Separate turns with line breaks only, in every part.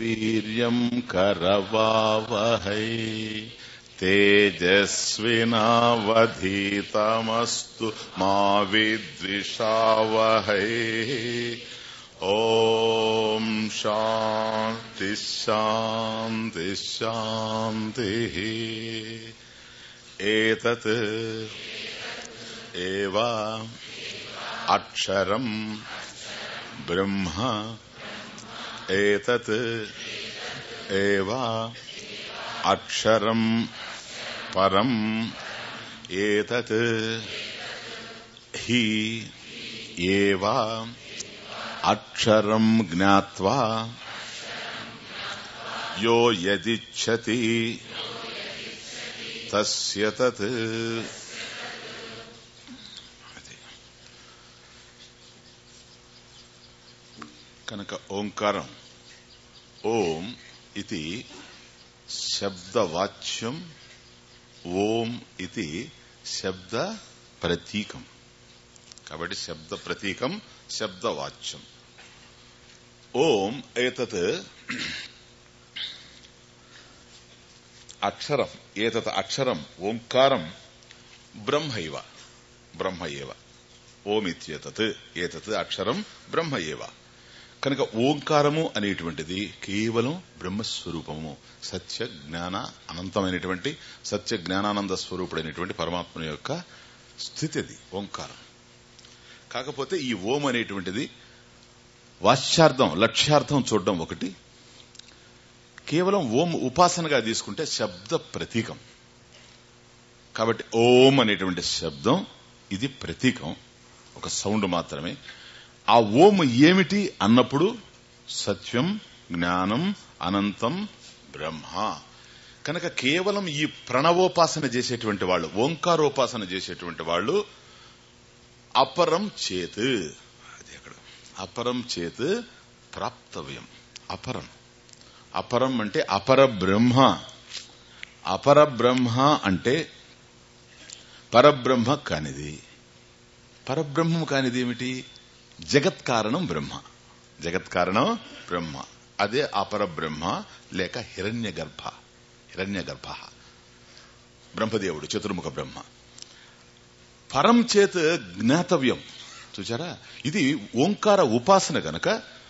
वीर्यं करवावहै तेजस्विनावधीतमस्तु मा विद्विषावहै ॐ शान्तिः शान्तिः शान्तिः एतत् एव अक्षरम् ब्रह्म एतत् एव अक्षरम् परम् एतत् हि एव अक्षरम् ज्ञात्वा यो यदिच्छति तस्य तत् కనుక ఓంకారం ఓం ఇది శబ్దవాచ్యం ఓం ఇది శబ్ద ప్రతీకం కాబట్టి శబ్ద ప్రతీకం శబ్దవాచ్యం ఓం ఏతత్ అక్షరం ఏతత్ అక్షరం ఓంకారం బ్రహ్మైవ బ్రహ్మ ఏవ ఓం ఇత్యేతత్ ఏతత్ అక్షరం బ్రహ్మ ఏవ కనుక ఓంకారము అనేటువంటిది కేవలం బ్రహ్మస్వరూపము సత్య జ్ఞాన అనంతమైనటువంటి సత్య జ్ఞానానంద స్వరూపుడైనటువంటి పరమాత్మ యొక్క స్థితి అది ఓంకారం కాకపోతే ఈ ఓం అనేటువంటిది వాచ్యార్థం లక్ష్యార్థం చూడడం ఒకటి కేవలం ఓం ఉపాసనగా తీసుకుంటే శబ్ద ప్రతీకం కాబట్టి ఓం అనేటువంటి శబ్దం ఇది ప్రతీకం ఒక సౌండ్ మాత్రమే ఆ ఓం ఏమిటి అన్నప్పుడు సత్యం జ్ఞానం అనంతం బ్రహ్మ కనుక కేవలం ఈ ప్రణవోపాసన చేసేటువంటి వాళ్ళు ఓంకారోపాసన చేసేటువంటి వాళ్ళు అపరం చేత్ అది అక్కడ అపరం చేత్ ప్రాప్తవ్యం అపరం అపరం అంటే అపర బ్రహ్మ అపర బ్రహ్మ అంటే పరబ్రహ్మ కానిది పరబ్రహ్మం కానిది ఏమిటి జగత్ కారణం బ్రహ్మ జగత్ కారణం బ్రహ్మ అదే అపర బ్రహ్మ లేక హిరణ్య గర్భ హిరణ్య గర్భ బ్రహ్మదేవుడు చతుర్ముఖ బ్రహ్మ పరం చేత్ జ్ఞాతవ్యం చూచారా ఇది ఓంకార ఉపాసన గనక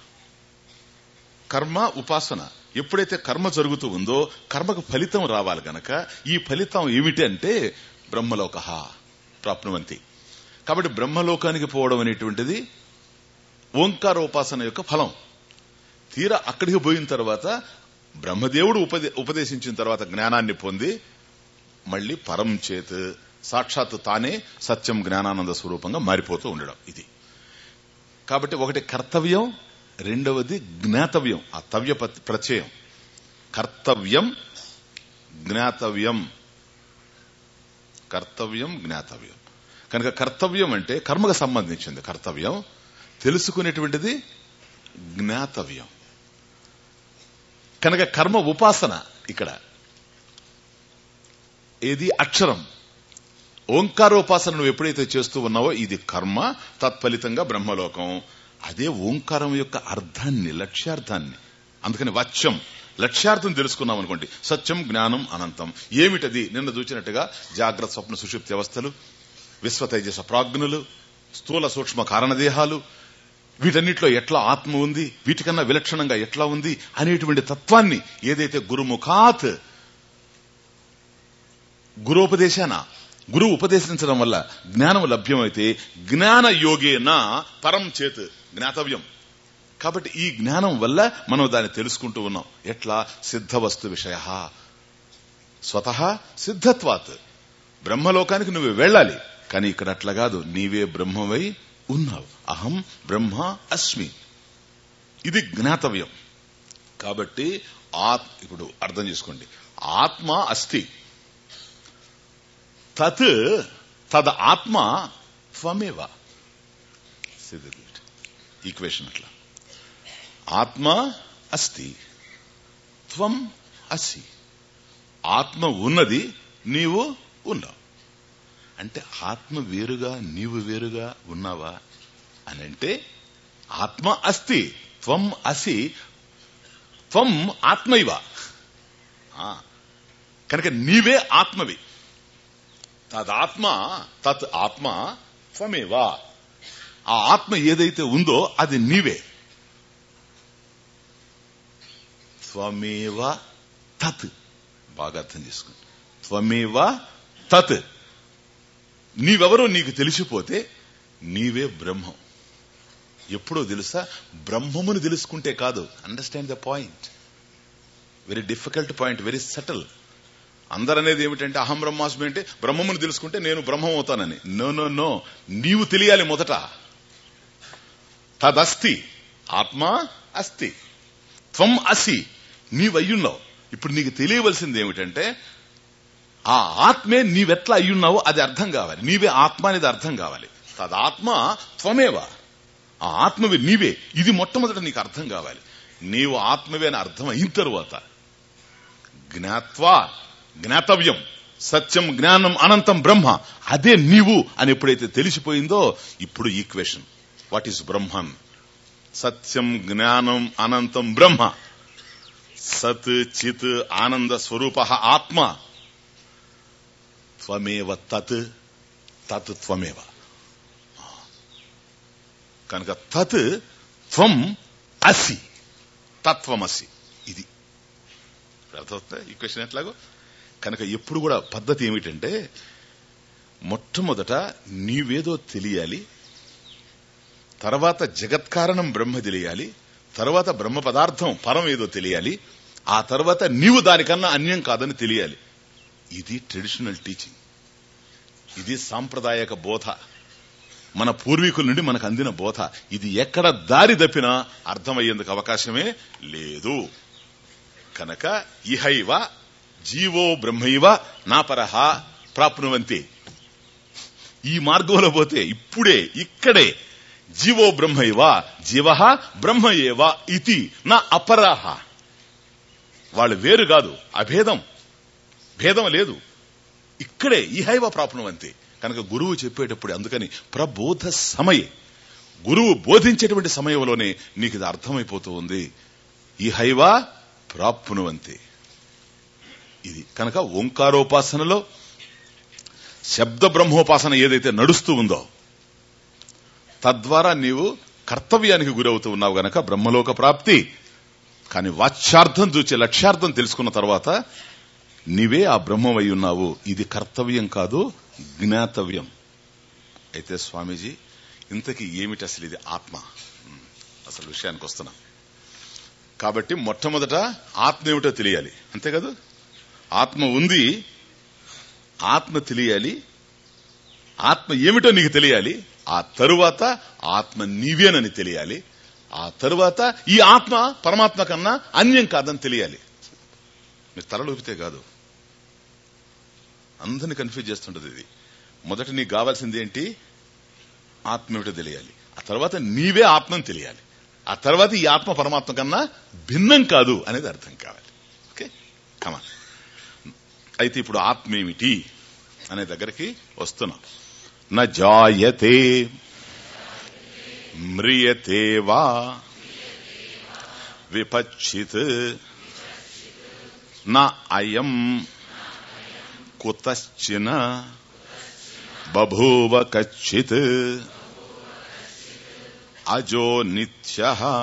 కర్మ ఉపాసన ఎప్పుడైతే కర్మ జరుగుతూ ఉందో కర్మకు ఫలితం రావాలి గనక ఈ ఫలితం ఏమిటి అంటే బ్రహ్మలోక ప్రాప్నువంతి కాబట్టి బ్రహ్మలోకానికి పోవడం అనేటువంటిది ఓంకారోపాసన యొక్క ఫలం తీరా అక్కడికి పోయిన తర్వాత బ్రహ్మదేవుడు ఉపదే ఉపదేశించిన తర్వాత జ్ఞానాన్ని పొంది మళ్ళీ పరం చేత్ సాక్షాత్ తానే సత్యం జ్ఞానానంద స్వరూపంగా మారిపోతూ ఉండడం ఇది కాబట్టి ఒకటి కర్తవ్యం రెండవది జ్ఞాతవ్యం ఆ తవ్య ప్రత్యయం కర్తవ్యం జ్ఞాతవ్యం కర్తవ్యం జ్ఞాతవ్యం కనుక కర్తవ్యం అంటే కర్మకు సంబంధించింది కర్తవ్యం తెలుసుకునేటువంటిది జ్ఞాతవ్యం కనుక కర్మ ఉపాసన ఇక్కడ ఏది అక్షరం ఓంకారోపాసన నువ్వు ఎప్పుడైతే చేస్తూ ఉన్నావో ఇది కర్మ తత్ఫలితంగా బ్రహ్మలోకం అదే ఓంకారం యొక్క అర్థాన్ని లక్ష్యార్థాన్ని అందుకని వాచ్యం లక్ష్యార్థం తెలుసుకున్నాం అనుకోండి సత్యం జ్ఞానం అనంతం ఏమిటది నిన్న చూచినట్టుగా జాగ్రత్త స్వప్న సుషుప్తి అవస్థలు విశ్వతైజస ప్రాజ్ఞులు స్థూల సూక్ష్మ కారణదేహాలు వీటన్నిటిలో ఎట్లా ఆత్మ ఉంది వీటికన్నా విలక్షణంగా ఎట్లా ఉంది అనేటువంటి తత్వాన్ని ఏదైతే గురుముఖాత్ గురోపదేశాన గురువు ఉపదేశించడం వల్ల జ్ఞానం లభ్యమైతే జ్ఞాన యోగేన పరం చేత్ జ్ఞాతవ్యం కాబట్టి ఈ జ్ఞానం వల్ల మనం దాన్ని తెలుసుకుంటూ ఉన్నాం ఎట్లా సిద్ధ వస్తు విషయ స్వతహ సిద్ధత్వాత్ బ్రహ్మలోకానికి నువ్వు వెళ్ళాలి కానీ ఇక్కడ అట్లా కాదు నీవే బ్రహ్మవై ఉన్నావు అహం బ్రహ్మ అస్మి ఇది జ్ఞాతవ్యం కాబట్టి ఆత్ ఇప్పుడు అర్థం చేసుకోండి ఆత్మ అస్తి తత్ తద ఆత్మ త్వమేవ ఈక్వేషన్ అట్లా ఆత్మ అస్తి త్వం అసి ఆత్మ ఉన్నది నీవు ఉన్నావు అంటే ఆత్మ వేరుగా నీవు వేరుగా ఉన్నావా అని అంటే ఆత్మ అస్తి త్వం అసి త్వం ఆత్మైవ ఆ, కనుక నీవే ఆత్మవి తదాత్మ తత్ ఆత్మ త్వమేవా ఆ ఆత్మ ఏదైతే ఉందో అది నీవే త్వమేవ తత్ బాగా అర్థం చేసుకోండి త్వమేవ తత్ నీవెవరో నీకు తెలిసిపోతే నీవే బ్రహ్మం ఎప్పుడో తెలుసా బ్రహ్మమును తెలుసుకుంటే కాదు understand the point very difficult point very subtle అందరనేది ఏమిటంటే అహం బ్రహ్మాస్మి అంటే బ్రహ్మమును తెలుసుకుంటే నేను బ్రహ్మం అవుతానని నో నో నో నీవు తెలియాలి మొదట తదస్తి ఆత్మ అస్తి త్వం అసి నీవయ్యున్నావు ఇప్పుడు నీకు తెలియవలసింది ఏమిటంటే ఆ ఆత్మే నీవెట్లా అయ్యున్నావో అది అర్థం కావాలి నీవే ఆత్మ అనేది అర్థం కావాలి తదాత్మ త్వమేవ ఆ ఆత్మవి నీవే ఇది మొట్టమొదట నీకు అర్థం కావాలి నీవు ఆత్మవే అని అర్థం అయిన తరువాత జ్ఞాత్వా జ్ఞాతవ్యం సత్యం జ్ఞానం అనంతం బ్రహ్మ అదే నీవు అని ఎప్పుడైతే తెలిసిపోయిందో ఇప్పుడు ఈక్వేషన్ వాట్ ఈస్ బ్రహ్మన్ సత్యం జ్ఞానం అనంతం బ్రహ్మ సత్ చిత్ ఆనంద స్వరూప ఆత్మ త్వమేవ తత్ తత్ త్వమేవ కనుక తత్ త్వం అసి తత్వమసి ఇది అర్థమవుతుందా ఈ క్వశ్చన్ ఎట్లాగో కనుక ఎప్పుడు కూడా పద్ధతి ఏమిటంటే మొట్టమొదట నీవేదో తెలియాలి తర్వాత జగత్కారణం బ్రహ్మ తెలియాలి తర్వాత బ్రహ్మ పదార్థం పరం ఏదో తెలియాలి ఆ తర్వాత నీవు దానికన్నా అన్యం కాదని తెలియాలి ఇది ట్రెడిషనల్ టీచింగ్ ఇది సాంప్రదాయక బోధ మన పూర్వీకుల నుండి మనకు అందిన బోధ ఇది ఎక్కడ దారి తప్పినా అర్థమయ్యేందుకు అవకాశమే లేదు కనుక ఇహైవ జీవో బ్రహ్మైవ నాపరహ ప్రాప్నువంతి ఈ మార్గంలో పోతే ఇప్పుడే ఇక్కడే జీవో బ్రహ్మైవ జీవ బ్రహ్మయేవ ఇతి నా అపరాహ వాళ్ళు వేరు కాదు అభేదం భేదం లేదు ఇక్కడే ఇహైవ ప్రాప్నువంతి కనుక గురువు చెప్పేటప్పుడు అందుకని ప్రబోధ సమయే గురువు బోధించేటువంటి సమయంలోనే నీకు ఇది అర్థమైపోతూ ఉంది ఇహైవ ప్రాప్నువంతి ఇది కనుక ఓంకారోపాసనలో శబ్ద బ్రహ్మోపాసన ఏదైతే నడుస్తూ ఉందో తద్వారా నీవు కర్తవ్యానికి గురవుతూ ఉన్నావు గనక బ్రహ్మలోక ప్రాప్తి కానీ వాచ్యార్థం చూచే లక్ష్యార్థం తెలుసుకున్న తర్వాత నీవే ఆ బ్రహ్మమై ఉన్నావు ఇది కర్తవ్యం కాదు జ్ఞాతవ్యం అయితే స్వామీజీ ఇంతకీ ఏమిటి అసలు ఇది ఆత్మ ఉమ్, అసలు విషయానికి వస్తున్నా కాబట్టి మొట్టమొదట ఆత్మ ఏమిటో తెలియాలి అంతే కదా ఆత్మ ఉంది ఆత్మ తెలియాలి ఆత్మ ఏమిటో నీకు తెలియాలి ఆ తరువాత ఆత్మ నీవేనని తెలియాలి ఆ తరువాత ఈ ఆత్మ పరమాత్మ కన్నా అన్యం కాదని తెలియాలి మీరు తలలోపితే కాదు అందరిని కన్ఫ్యూజ్ చేస్తుంటది ఇది మొదట నీకు కావాల్సింది ఏంటి ఆత్మ ఏమిటో తెలియాలి ఆ తర్వాత నీవే ఆత్మని తెలియాలి ఆ తర్వాత ఈ ఆత్మ పరమాత్మ కన్నా భిన్నం కాదు అనేది అర్థం కావాలి ఓకే కమా అయితే ఇప్పుడు ఆత్మ ఏమిటి అనే దగ్గరికి వస్తున్నాం న జాయతే మ్రియతే వా విపచ్చిత్ న అయం కుతశ్చిన బభూవ కచ్చిత్ అజో నిత్య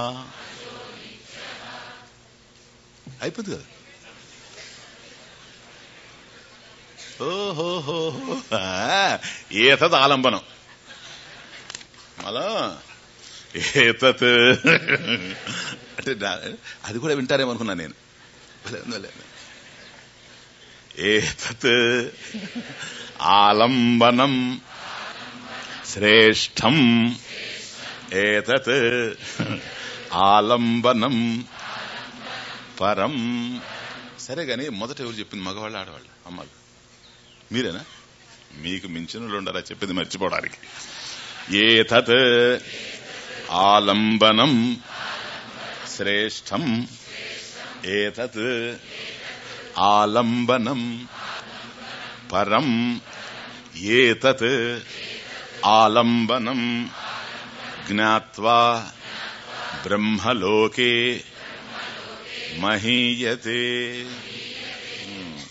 అయిపోయింది కదా ఓహోహో ఏతద్ ఆలంబనం మళ్ళా ఏతత్ అంటే నా- అది కూడా వింటారేమో అనుకున్నా నేను భలే ఉంది, భలే ఉంది. ఏతత్ ఆలంబనం శ్రేష్టం ఏతత్ ఆలంబనం పరం సరే గాని మొదట ఎవరు చెప్పింది మగవాళ్ళు ఆడవాళ్ళు అమ్మాళ్ళు మీరేనా మీకు మించిన వాళ్ళు ఉండరా చెప్పింది మర్చిపోవడానికి ఏతత్ ఆలంబనం శ్రేష్టం ఏతత్ ఆలంబనం పరం ఏతత్ ఆలంబనం జ్ఞాత్వా బ్రహ్మలోకే మహీయతే ఉమ్.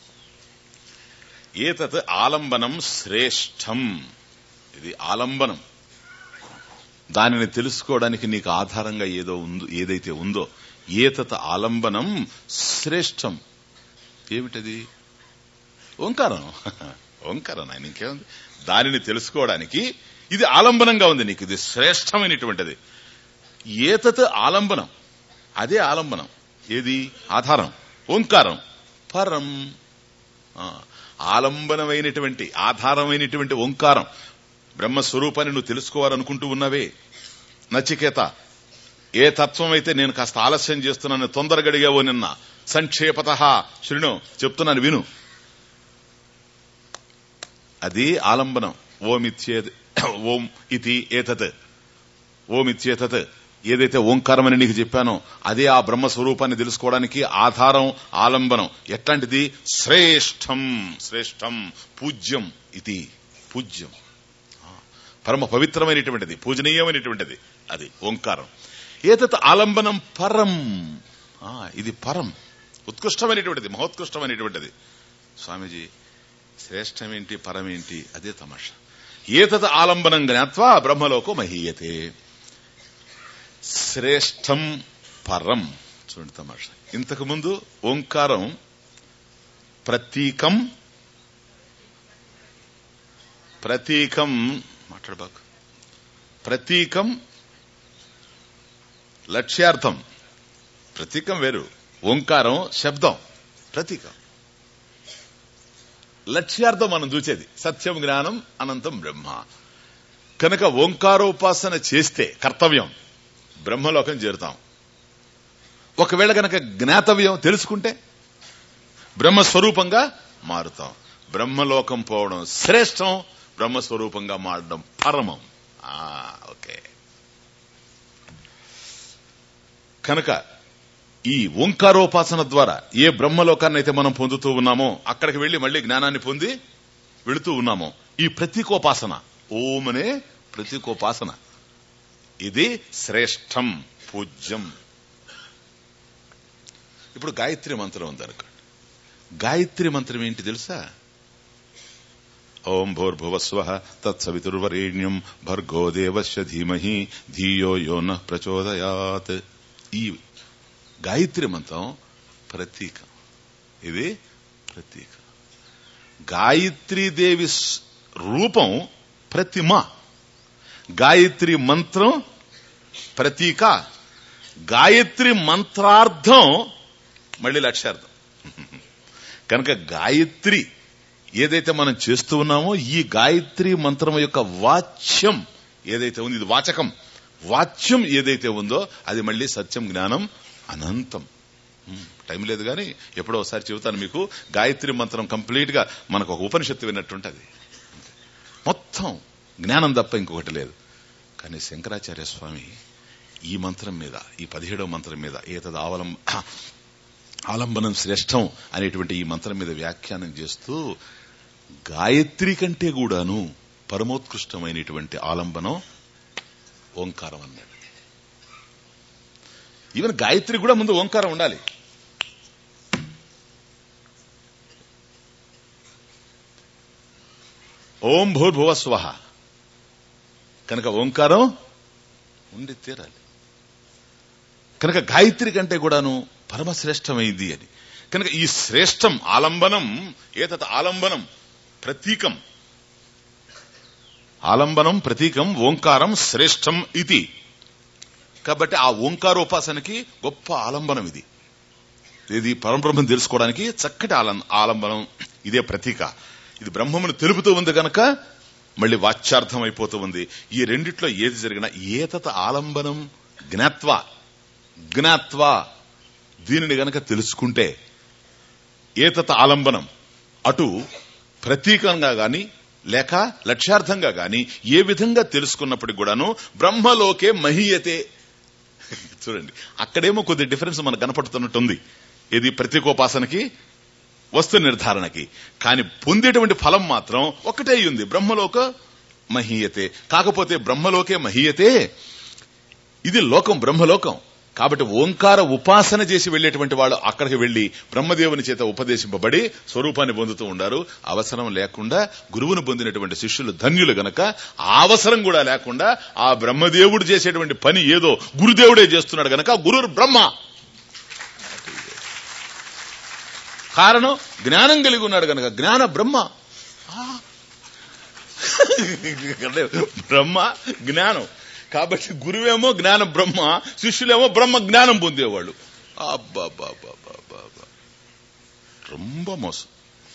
ఏతత్ ఆలంబనం శ్రేష్టం ఇది ఆలంబనం దానిని తెలుసుకోవడానికి నీకు ఆధారంగా ఏదో ఉందో ఏదైతే ఉందో ఏతత్ ఆలంబనం శ్రేష్టం ఏమిటది ఓంకారం ఓంకారం ఆయన ఇంకేముంది దానిని తెలుసుకోవడానికి ఇది ఆలంబనంగా ఉంది నీకు ఇది శ్రేష్టమైనటువంటిది ఏతత్ ఆలంబనం అదే ఆలంబనం ఏది ఆధారం ఓంకారం పరం ఆ, ఆలంబనమైనటువంటి ఆధారమైనటువంటి ఓంకారం బ్రహ్మస్వరూపాన్ని నువ్వు తెలుసుకోవాలనుకుంటూ ఉన్నవే నచికేత ఏ తత్వం అయితే నేను కాస్త ఆలస్యం చేస్తున్నాను తొందరగా అడిగావో నిన్న సంక్షేపత శృణు చెప్తున్నాను విను అది ఆలంబనం ఓమిత్యే ఓం ఇది ఏతత్ ఓమిత్యేతత్ ఏదైతే ఓంకారం అని నీకు చెప్పానో అదే ఆ బ్రహ్మస్వరూపాన్ని తెలుసుకోవడానికి ఆధారం ఆలంబనం ఎట్లాంటిది శ్రేష్టం శ్రేష్టం పూజ్యం ఇది పూజ్యం ఆ, పరమ పవిత్రమైనటువంటిది పూజనీయమైనటువంటిది అది ఓంకారం ఏతత్ ఆలంబనం పరం ఆ, ఇది పరం ఉత్కృష్టమైనటువంటిది మహోత్కృష్టమైనటువంటిది స్వామీజీ శ్రేష్టమేంటి పరమేంటి అదే తమాషా ఏతత్ ఆలంబనం జ్ఞాత్వా బ్రహ్మలోకో మహీయతే శ్రేష్టం పరం చూడండి తమాషా ఇంతకు ముందు ఓంకారం ప్రతీకం ప్రతీకం మాట్లాడబాకు ప్రతీకం లక్ష్యార్థం ప్రతీకం వేరు ఓంకారం శబ్దం ప్రతీకం లక్ష్యార్థం మనం చూసేది సత్యం జ్ఞానం అనంతం బ్రహ్మ కనుక ఓంకారోపాసన చేస్తే కర్తవ్యం బ్రహ్మలోకం చేరుతాం ఒకవేళ గనక జ్ఞాతవ్యం తెలుసుకుంటే బ్రహ్మస్వరూపంగా మారుతాం బ్రహ్మలోకం పోవడం శ్రేష్టం బ్రహ్మస్వరూపంగా మారడం పరమం ఆ, ఓకే కనుక ఈ ఓంకారోపాసన ద్వారా ఏ బ్రహ్మలోకాన్ని అయితే మనం పొందుతూ ఉన్నామో అక్కడికి వెళ్లి మళ్ళీ జ్ఞానాన్ని పొంది వెళుతూ ఉన్నామో ఈ ప్రతీకోపాసన ఓం అనే ప్రతీకోపాసన ఇది శ్రేష్టం పూజ్యం ఇప్పుడు గాయత్రి మంత్రం ఉందనుకోండి గాయత్రి మంత్రం ఏంటి తెలుసా ఓం భూర్భువస్వ తత్సవితుర్వరేణ్యం భర్గో దేవస్య ధీమహి ధియో యో న ప్రచోదయాత్ ఈ గాయత్రి మంత్రం ప్రతీక ఇది ప్రతీక గాయత్రీదేవి స్- రూపం ప్రతిమ గాయత్రి మంత్రం ప్రతీక గాయత్రి మంత్రార్థం మళ్ళీ లక్ష్యార్థం కనుక గాయత్రి ఏదైతే మనం చేస్తూ ఉన్నామో ఈ గాయత్రి మంత్రం యొక్క వాచ్యం ఏదైతే ఉంది ఇది వాచకం వాచ్యం ఏదైతే ఉందో అది మళ్ళీ సత్యం జ్ఞానం అనంతం ఉమ్, టైం లేదు కానీ ఎప్పుడో ఒకసారి చెబుతాను మీకు గాయత్రి మంత్రం కంప్లీట్ గా మనకు ఒక ఉపనిషత్తు విన్నట్టుంటది మొత్తం జ్ఞానం తప్ప ఇంకొకటి లేదు కానీ శంకరాచార్య స్వామి ఈ మంత్రం మీద ఈ పదిహేడవ మంత్రం మీద ఏతది ఆవలం ఆలంబనం శ్రేష్టం అనేటువంటి ఈ మంత్రం మీద వ్యాఖ్యానం చేస్తూ గాయత్రి కంటే కూడాను పరమోత్కృష్టమైనటువంటి ఆలంబనం ఓంకారం అన్నాడు ఈవెన్ గాయత్రి కూడా ముందు ఓంకారం ఉండాలి ఓం భూర్భువ స్వహ కనుక ఓంకారం ఉండి తీరాలి కనుక గాయత్రి కంటే కూడాను పరమశ్రేష్టమైంది అని కనుక ఈ శ్రేష్టం ఆలంబనం ఏతత్ ఆలంబనం ప్రతీకం ఆలంబనం ప్రతీకం ఓంకారం శ్రేష్టం ఇది కాబట్టి ఆ ఓంకారోపాసనకి గొప్ప ఆలంబనం ఇది ఇది పరబ్రహ్మం తెలుసుకోవడానికి చక్కటి ఆలం- ఆలంబనం ఇదే ప్రతీక ఇది బ్రహ్మమును తెలుపుతూ ఉంది గనక మళ్ళీ వాచ్యార్థం అయిపోతూ ఉంది ఈ రెండిట్లో ఏది జరిగినా ఏతత ఆలంబనం జ్ఞాత్వా జ్ఞాత్వా దీనిని గనక తెలుసుకుంటే ఏతత ఆలంబనం అటు ప్రతీకంగా గాని లేక లక్ష్యార్థంగా గాని ఏ విధంగా తెలుసుకున్నప్పటికి కూడాను బ్రహ్మలోకే మహీయతే చూడండి అక్కడేమో కొద్ది డిఫరెన్స్ మనకు కనపడుతున్నట్టుంది ఇది ప్రతీకోపాసనకి వస్తు నిర్ధారణకి కానీ పొందేటువంటి ఫలం మాత్రం ఒకటే అయి ఉంది బ్రహ్మలోక మహీయతే కాకపోతే బ్రహ్మలోకే మహీయతే ఇది లోకం బ్రహ్మలోకం కాబట్టి ఓంకార ఉపాసన చేసి వెళ్లేటువంటి వాళ్ళు అక్కడికి వెళ్లి బ్రహ్మదేవుని చేత ఉపదేశింపబడి స్వరూపాన్ని పొందుతూ ఉండారు అవసరం లేకుండా గురువును పొందినటువంటి శిష్యులు ధన్యులు గనక ఆ అవసరం కూడా లేకుండా ఆ బ్రహ్మదేవుడు చేసేటువంటి పని ఏదో గురుదేవుడే చేస్తున్నాడు గనక గురువు బ్రహ్మ కారణం జ్ఞానం కలిగి ఉన్నాడు గనక జ్ఞాన బ్రహ్మ ఆ. బ్రహ్మ జ్ఞానం కాబట్టి గురువేమో జ్ఞాన బ్రహ్మ శిష్యులేమో బ్రహ్మ జ్ఞానం పొందేవాళ్ళు అబ్బాబాబాబాబా రొంబ మోసం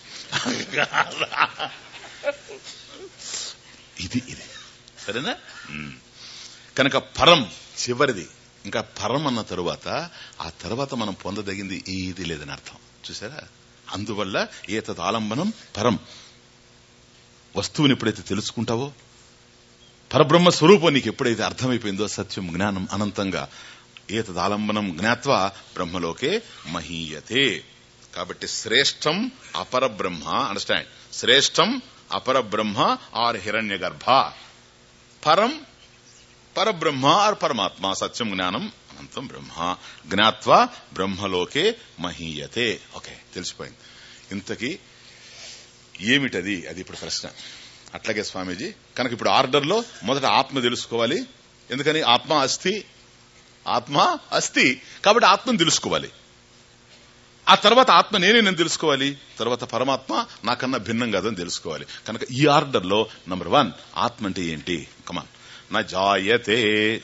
ఇది ఇది సరేనా ఉమ్. కనుక పరం చివరిది ఇంకా పరం అన్న తరువాత ఆ తర్వాత మనం పొందదగింది ఏది లేదని అర్థం చూసారా అందువల్ల ఏతద్ ఆలంబనం పరం వస్తువుని ఎప్పుడైతే తెలుసుకుంటావో పరబ్రహ్మ స్వరూపం నీకు ఎప్పుడైతే అర్థమైపోయిందో సత్యం జ్ఞానం అనంతంగా ఏతదాలంబనం జ్ఞాత్వా బ్రహ్మలోకే మహీయతే కాబట్టి శ్రేష్టం అపరబ్రహ్మ అండర్స్టాండ్ శ్రేష్టం అపరబ్రహ్మ ఆర్ హిరణ్య గర్భ పరం పరబ్రహ్మ ఆర్ పరమాత్మ సత్యం జ్ఞానం అనంతం బ్రహ్మ జ్ఞాత్వా బ్రహ్మలోకే మహీయతే ఓకే తెలిసిపోయింది ఇంతకీ ఏమిటది అది ఇప్పుడు ప్రశ్న అట్లాగే స్వామీజీ కనుక ఇప్పుడు ఆర్డర్లో మొదట ఆత్మ తెలుసుకోవాలి ఎందుకని ఆత్మ అస్థి ఆత్మ అస్థి కాబట్టి ఆత్మను తెలుసుకోవాలి ఆ తర్వాత ఆత్మ నేనే నేను తెలుసుకోవాలి తర్వాత పరమాత్మ నాకన్నా భిన్నం కాదని తెలుసుకోవాలి కనుక ఈ ఆర్డర్లో నంబర్ వన్ ఆత్మ అంటే ఏంటి కమాన్ నా జాయతే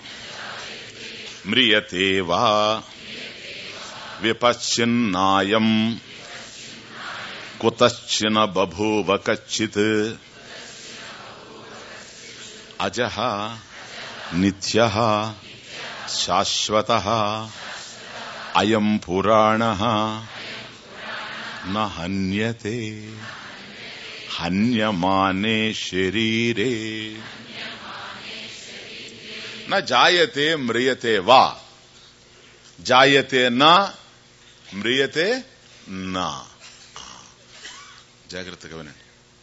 మ్రియతే వా విపశ్చిన్నాయం కుతశ్చిన బభూవ కచ్చిత్ అజ నిత్య శాశ్వత అయం పురాణ నహన్యతే హన్యమానే శరీరే న జాయతే మ్రియతే వా జాయతే నా మ్రియతే నా జాగ్రత్తగా వినండి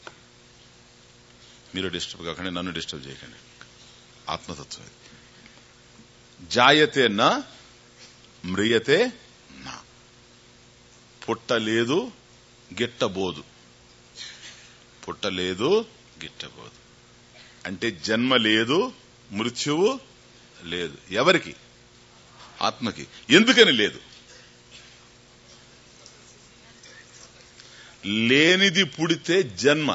మీరు డిస్టర్బ్ కాకండి నన్ను డిస్టర్బ్ చేయకండి ఆత్మతత్వం ఇది జాయతే నా మ్రియతే నా పుట్టలేదు గిట్టబోదు పుట్టలేదు గిట్టబోదు అంటే జన్మ లేదు మృత్యువు లేదు ఎవరికి ఆత్మకి ఎందుకని లేదు లేనిది పుడితే జన్మ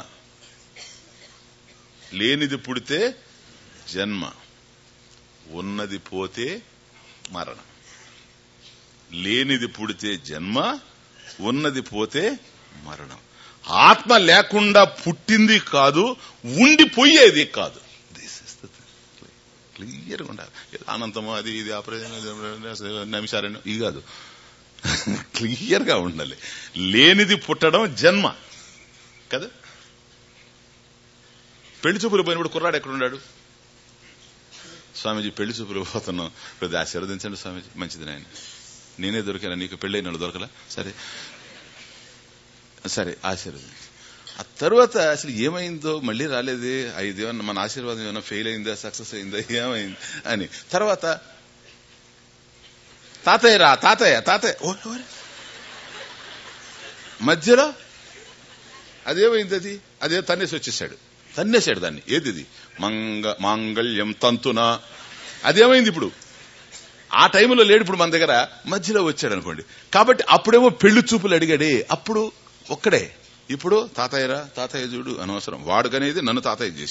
లేనిది పుడితే జన్మ ఉన్నది పోతే మరణం లేనిది పుడితే జన్మ ఉన్నది పోతే మరణం ఆత్మ లేకుండా పుట్టింది కాదు ఉండిపోయేది కాదు క్లియర్గా ఉండాలి ఏదో అనంతము అది ఇది ఆపరేషన్ నిమిషాలను ఇది కాదు క్లియర్ గా ఉండాలి లేనిది పుట్టడం జన్మ కదా పెళ్లి చూపులు పోయినప్పుడు కుర్రాడు ఎక్కడున్నాడు స్వామీజీ పెళ్లి చూపులు పోతున్నాం కొద్దిగా ఆశీర్వదించండి స్వామీజీ మంచిది నాయన నేనే దొరికాను నీకు పెళ్ళైన వాళ్ళు దొరకలా సరే సరే ఆశీర్వదించు ఆ తర్వాత అసలు ఏమైందో మళ్ళీ రాలేదే ఐదేమన్నా మన ఆశీర్వాదం ఏమన్నా ఫెయిల్ అయిందా సక్సెస్ అయిందా ఏమైంది అని తర్వాత తాతయ్య రా తాతయ్య తాతయ్య ఓ, ఓరే. మధ్యలో అదేమైంది అది అదే తన్నేసి వచ్చేసాడు తన్నేసాడు దాన్ని ఏది ఇది మంగ మాంగళ్యం తంతున అదేమైంది ఇప్పుడు ఆ టైంలో లేడు ఇప్పుడు మన దగ్గర మధ్యలో వచ్చాడు అనుకోండి కాబట్టి అప్పుడేమో పెళ్లి చూపులు అడిగాడే అప్పుడు ఒక్కడే ఇప్పుడు తాతయ్యరా తాతయ్య చూడు అనవసరం వాడుకనేది నన్ను తాతయ్య చేసి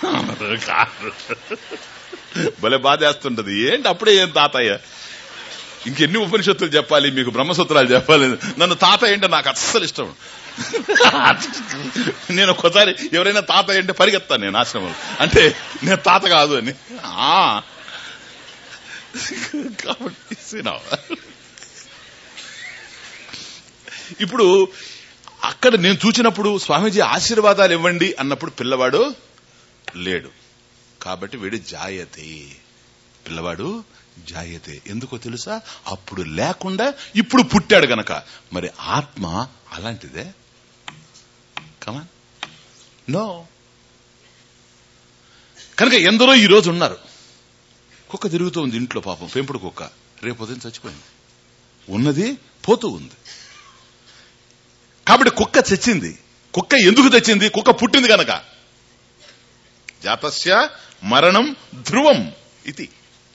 భలే బాధేస్తుంటది ఏంటి అప్పుడే ఏం తాతయ్య ఇంకెన్ని ఉపనిషత్తులు చెప్పాలి మీకు బ్రహ్మసూత్రాలు చెప్పాలి నన్ను తాతయ్య అంటే నాకు అస్సలు ఇష్టం నేను ఒక్కసారి ఎవరైనా తాతయ్య అంటే పరిగెత్తాను నేను ఆశ్రమం అంటే నేను తాత కాదు అని ఆ కాబట్టి see now. ఇప్పుడు అక్కడ నేను చూచినప్పుడు స్వామీజీ ఆశీర్వాదాలు ఇవ్వండి అన్నప్పుడు పిల్లవాడు లేడు కాబట్టి వీడు జాయతే పిల్లవాడు జాయతే ఎందుకో తెలుసా అప్పుడు లేకుండా ఇప్పుడు పుట్టాడు గనక మరి ఆత్మ అలాంటిదే కమాన్ నో కనుక ఎందరో ఈ రోజు ఉన్నారు కుక్క తిరుగుతూ ఉంది ఇంట్లో పాపం పెంపుడు కుక్క రేపు ఉదయం చచ్చిపోయింది ఉన్నది పోతూ ఉంది కాబట్టి కుక్క చచ్చింది కుక్క ఎందుకు తెచ్చింది కుక్క పుట్టింది గనక జాతస్య మరణం ధ్రువం ఇది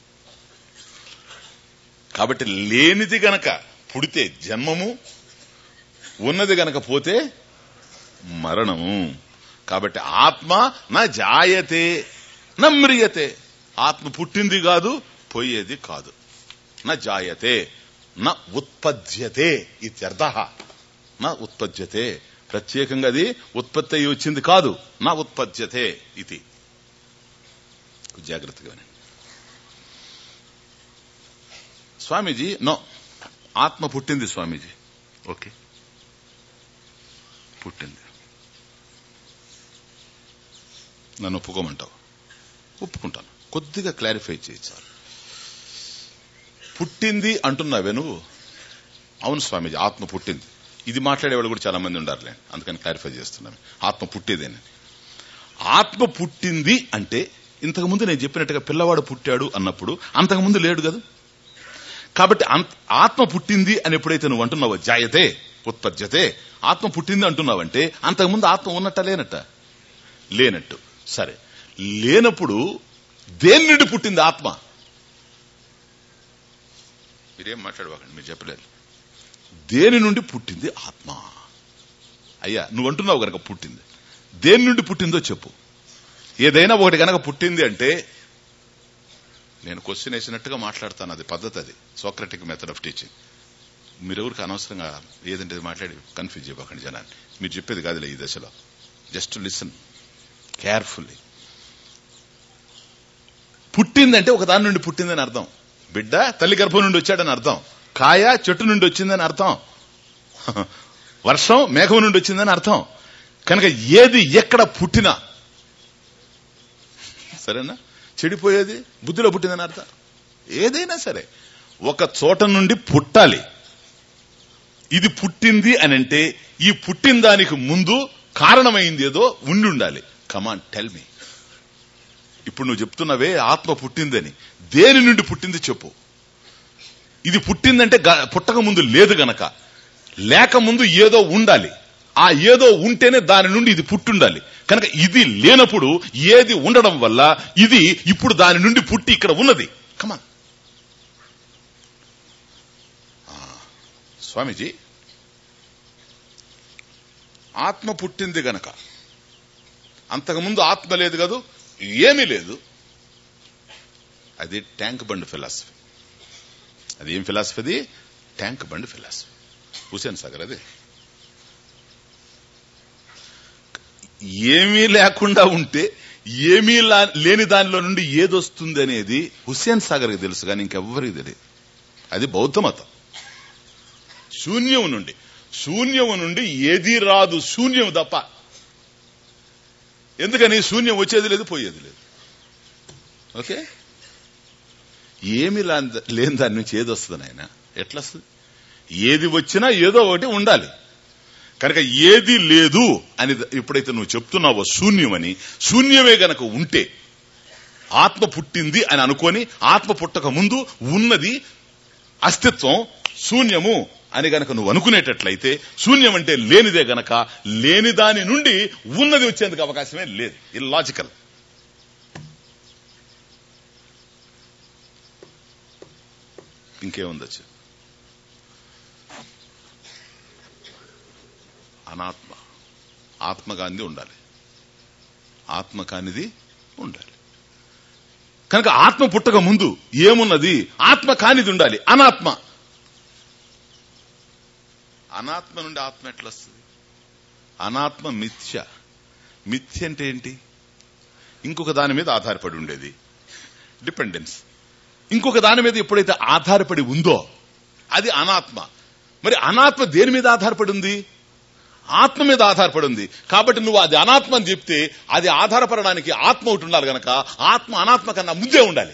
కాబట్టి లేనిది గనక పుడితే జన్మము ఉన్నది గనక పోతే మరణము కాబట్టి ఆత్మ నా జాయతే నా మ్రియతే ఆత్మ పుట్టింది కాదు పోయేది కాదు నా జాయతే నా ఉత్పద్యతే ఇత్యర్థ నా ఉత్పద్యతే ప్రత్యేకంగా అది ఉత్పత్తి అయి వచ్చింది కాదు నా ఉత్పద్యతే ఇది జాగ్రత్తగా వినండి. స్వామీజీ నో ఆత్మ పుట్టింది స్వామీజీ ఓకే పుట్టింది నన్ను ఒప్పుకోమంటావు ఒప్పుకుంటాను కొద్దిగా క్లారిఫై చేయించాలి పుట్టింది అంటున్నావే నువ్వు అవును స్వామీజీ ఆత్మ పుట్టింది ఇది మాట్లాడేవాళ్ళు కూడా చాలా మంది ఉండారులే అందుకని క్లారిఫై చేస్తున్నాను ఆత్మ పుట్టేదేని ఆత్మ పుట్టింది అంటే ఇంతకుముందు నేను చెప్పినట్టుగా పిల్లవాడు పుట్టాడు అన్నప్పుడు అంతకుముందు లేడు కదా కాబట్టి అంత- ఆత్మ పుట్టింది అని ఎప్పుడైతే నువ్వు అంటున్నావో జాయతే ఉత్పద్యతే ఆత్మ పుట్టింది అంటున్నావంటే అంతకుముందు ఆత్మ ఉన్నట్ట లేనట్ట లేనట్టు సరే లేనప్పుడు దేని నుండి పుట్టింది ఆత్మ మీరేం మాట్లాడవాకండి మీరు చెప్పలేదు దేని నుండి పుట్టింది ఆత్మ అయ్యా నువ్వు అంటున్నావు గనక పుట్టింది దేని నుండి పుట్టిందో చెప్పు ఏదైనా ఒకటి గనక పుట్టింది అంటే నేను క్వశ్చన్ వేసినట్టుగా మాట్లాడతాను అది పద్ధతి అది సోక్రటిక్ మెథడ్ ఆఫ్ టీచింగ్ మీరెవరికి అనవసరంగా ఏదంటే అది మాట్లాడి కన్ఫ్యూజ్ చేయకండి జనాన్ని మీరు చెప్పేది కాదులే ఈ దశలో జస్ట్ లిసన్ కేర్ఫుల్లీ పుట్టిందంటే ఒక దాని నుండి పుట్టిందని అర్థం బిడ్డ తల్లి గర్భం నుండి వచ్చాడని అర్థం కాయ చెట్టు నుండి వచ్చిందని అర్థం వర్షం మేఘం నుండి వచ్చిందని అర్థం కనుక ఏది ఎక్కడ పుట్టినా సరేనా చెడిపోయేది బుద్ధిలో పుట్టిందని అర్థం ఏదైనా సరే ఒక చోట నుండి పుట్టాలి ఇది పుట్టింది అని అంటే ఈ పుట్టిన దానికి ముందు కారణమైంది ఏదో ఉండి ఉండాలి కమాన్ టెల్ మీ ఇప్పుడు నువ్వు చెప్తున్నవే ఆత్మ పుట్టిందని దేని నుండి పుట్టింది చెప్పు ఇది పుట్టిందంటే గ- పుట్టక ముందు లేదు గనక లేక ముందు ఏదో ఉండాలి ఆ ఏదో ఉంటేనే దాని నుండి ఇది పుట్టుండాలి కనుక ఇది లేనప్పుడు ఏది ఉండడం వల్ల ఇది ఇప్పుడు దాని నుండి పుట్టి ఇక్కడ ఉన్నది కమాన్ స్వామీజీ ఆత్మ పుట్టింది గనక అంతకుముందు ఆత్మ లేదు కదూ ఏమీ లేదు అది ట్యాంక్ బండ్ ఫిలాసఫీ అది ఏం philosophy tank bund philosophy Hussain Sagar అది ఏమీ లేకుండా ఉంటే ఏమీ లా- లేని దానిలో నుండి ఏదొస్తుంది అనేది హుస్సేన్ సాగర్కి తెలుసు కానీ ఇంకెవ్వరికి తెలియదు అది బౌద్ధ మతం శూన్యం నుండి శూన్యం నుండి ఏది రాదు శూన్యం తప్ప ఎందుకని శూన్యం వచ్చేది లేదు పోయేది లేదు ఓకే ఏమి లా- లేని దాని నుంచి ఏది వస్తుంది నాయన ఎట్లా వస్తుంది ఏది వచ్చినా ఏదో ఒకటి ఉండాలి కనుక ఏది లేదు అని ఎప్పుడైతే నువ్వు చెప్తున్నావో శూన్యమని శూన్యమే గనక ఉంటే ఆత్మ పుట్టింది అని అనుకొని ఆత్మ పుట్టక ముందు ఉన్నది అస్తిత్వం శూన్యము అని గనక నువ్వు అనుకునేటట్లయితే శూన్యం అంటే లేనిదే గనక లేని దాని నుండి ఉన్నది వచ్చేందుకు అవకాశమే లేదు ఇది లాజికల్ ఇంకేముందచ్చు అనాత్మ ఆత్మ కానిది ఉండాలి ఆత్మ కానిది ఉండాలి కనుక ఆత్మ పుట్టక ముందు ఏమున్నది ఆత్మ కానిది ఉండాలి అనాత్మ అనాత్మ నుండి ఆత్మ ఎట్లా వస్తుంది అనాత్మ మిథ్య మిథ్య అంటే ఏంటి ఇంకొక దాని మీద ఆధారపడి ఉండేది డిపెండెన్స్ ఇంకొక దాని మీద ఎప్పుడైతే ఆధారపడి ఉందో అది అనాత్మ మరి అనాత్మ దేని మీద ఆధారపడి ఉంది ఆత్మ మీద ఆధారపడి ఉంది కాబట్టి నువ్వు అది అనాత్మ అని చెప్తే అది ఆధారపడడానికి ఆత్మ ఒకటి ఉండాలి గనక ఆత్మ అనాత్మ కన్నా ముందే ఉండాలి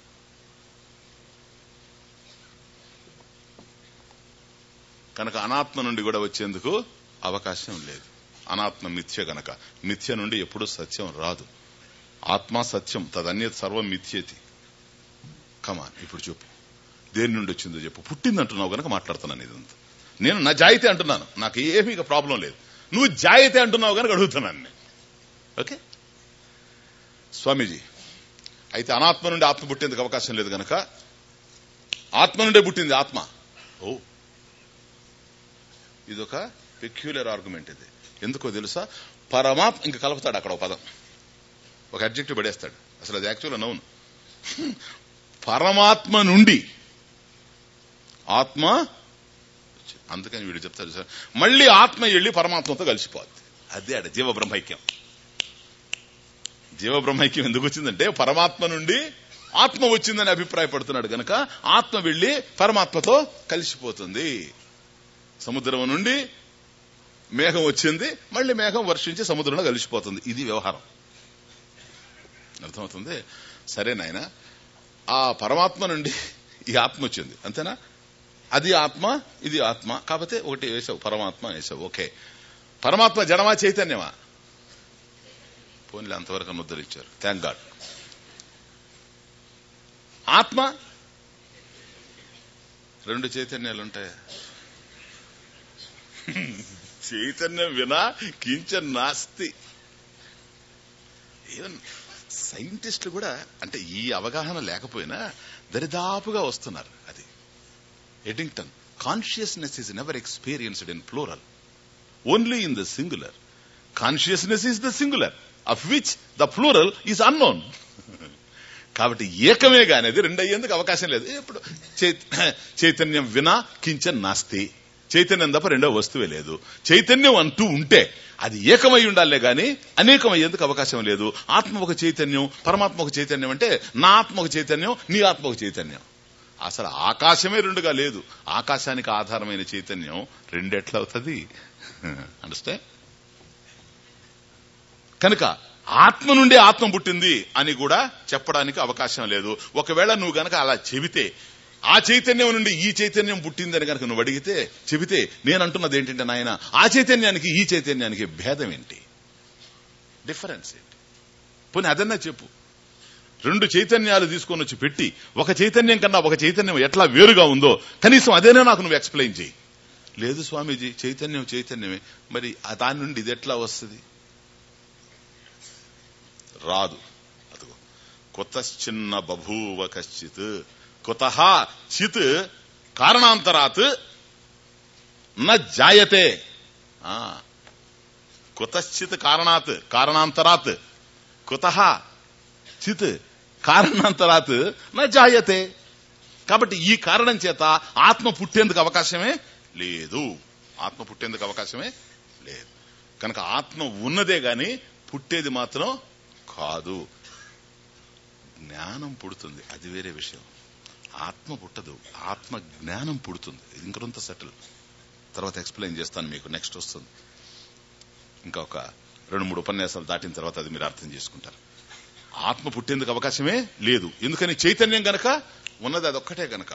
కనుక అనాత్మ నుండి కూడా వచ్చేందుకు అవకాశం లేదు అనాత్మ మిథ్య గనక మిథ్య నుండి ఎప్పుడూ సత్యం రాదు ఆత్మ సత్యం తదన్యత్ సర్వం మిథ్యేతి కమాన్ ఇప్పుడు చెప్పు దేని నుండి వచ్చిందో చెప్పు పుట్టింది అంటున్నావు గనక మాట్లాడుతున్నాను ఇదంతా నేను నా జాయితే అంటున్నాను నాకు ఏమీ ఇక ప్రాబ్లం లేదు నువ్వు జాయితే అంటున్నావు గనక అడుగుతున్నాను నేను ఓకే స్వామీజీ అయితే అనాత్మ నుండి ఆత్మ పుట్టేందుకు అవకాశం లేదు గనక ఆత్మ నుండే పుట్టింది ఆత్మ ఓ ఇదొక పెక్యులర్ ఆర్గ్యుమెంట్ ఇది ఎందుకో తెలుసా పరమాత్మ ఇంకా కలుపుతాడు అక్కడ ఒక పదం ఒక అడ్జెక్టివ్ పడేస్తాడు అసలు అది యాక్చువల్ నౌన్ పరమాత్మ నుండి ఆత్మ అందుకని వీడు చెప్తాడు సార్ మళ్ళీ ఆత్మ వెళ్ళి పరమాత్మతో కలిసిపోద్ది అదే అడ జీవ బ్రహ్మైక్యం జీవ బ్రహ్మైక్యం ఎందుకు వచ్చిందంటే పరమాత్మ నుండి ఆత్మ వచ్చిందని అభిప్రాయపడుతున్నాడు గనక ఆత్మ వెళ్లి పరమాత్మతో కలిసిపోతుంది సముద్రం నుండి మేఘం వచ్చింది మళ్ళీ మేఘం వర్షించి సముద్రంలో కలిసిపోతుంది ఇది వ్యవహారం అర్థమవుతుంది సరే నాయన ఆ పరమాత్మ నుండి ఈ ఆత్మ వచ్చింది అంతేనా అది ఆత్మ ఇది ఆత్మ కాకపోతే ఒకటి వేసావు పరమాత్మ వేసావు ఓకే పరమాత్మ జడమా చైతన్యమా పోన్లే అంతవరకు ముద్దరిచ్చారు థ్యాంక్ గాడ్ ఆత్మ రెండు చైతన్యాలు ఉంటాయి చైతన్యం వినా కించన్ నాస్తి ఈవెన్ సైంటిస్టులు కూడా అంటే ఈ అవగాహన లేకపోయినా దరిదాపుగా వస్తున్నారు అది Eddington consciousness is never experienced in plural only in the singular consciousness is the singular of which the plural is unknown కాబట్టి ఏకమే గాని అది రెండు అయ్యేందుకు అవకాశం లేదు ఇప్పుడు చైతన్యం వినా కించన్ నాస్తి చైతన్యం తప్ప రెండో వస్తువే లేదు చైతన్యం అంటూ ఉంటే అది ఏకమై ఉండాలే గాని అనేకమయ్యేందుకు అవకాశం లేదు ఆత్మ ఒక చైతన్యం పరమాత్మ ఒక చైతన్యం అంటే నా ఆత్మ ఒక చైతన్యం నీ ఆత్మ ఒక చైతన్యం అసలు ఆకాశమే రెండుగా లేదు ఆకాశానికి ఆధారమైన చైతన్యం రెండెట్లవుతుంది అండర్స్టాండ్ కనుక ఆత్మ నుండి ఆత్మ పుట్టింది అని కూడా చెప్పడానికి అవకాశం లేదు ఒకవేళ నువ్వు గనక అలా చెబితే ఆ చైతన్యం నుండి ఈ చైతన్యం పుట్టిందని కనుక నువ్వు అడిగితే చెబితే నేను అంటున్నది ఏంటంటే నాయన ఆ చైతన్యానికి ఈ చైతన్యానికి భేదం ఏంటి డిఫరెన్స్ ఏంటి పోనీ అదన్నా చెప్పు రెండు చైతన్యాలు తీసుకొని వచ్చి పెట్టి ఒక చైతన్యం కన్నా ఒక చైతన్యం ఎట్లా వేరుగా ఉందో కనీసం అదేనా నాకు నువ్వు ఎక్స్ప్లెయిన్ చేయి లేదు స్వామీజీ చైతన్యం చైతన్యమే మరి దాని నుండి ఇది ఎట్లా వస్తుంది రాదు అదిగో కుతశ్చిన్న బభూవ కశ్చిత్ కుత చిత్ కారణాంతరాత్ న జాయతే కుతశ్చిత్ కారణాత్ కారణాంతరాత్ కుత చిత్ కారణాంతరాత్ న జాయతే కాబట్టి ఈ కారణం చేత ఆత్మ పుట్టేందుకు అవకాశమే లేదు ఆత్మ పుట్టేందుకు అవకాశమే లేదు కనుక ఆత్మ ఉన్నదే గాని పుట్టేది మాత్రం కాదు జ్ఞానం పుడుతుంది అది వేరే విషయం ఆత్మ పుట్టదు ఆత్మ జ్ఞానం పుడుతుంది ఇది ఇంకొంత సెటిల్ తర్వాత ఎక్స్ప్లెయిన్ చేస్తాను మీకు నెక్స్ట్ వస్తుంది ఇంకా ఒక రెండు మూడు ఉపన్యాసాలు దాటిన తర్వాత అది మీరు అర్థం చేసుకుంటారు ఆత్మ పుట్టేందుకు అవకాశమే లేదు ఎందుకని చైతన్యం గనక ఉన్నది అదొక్కటే గనక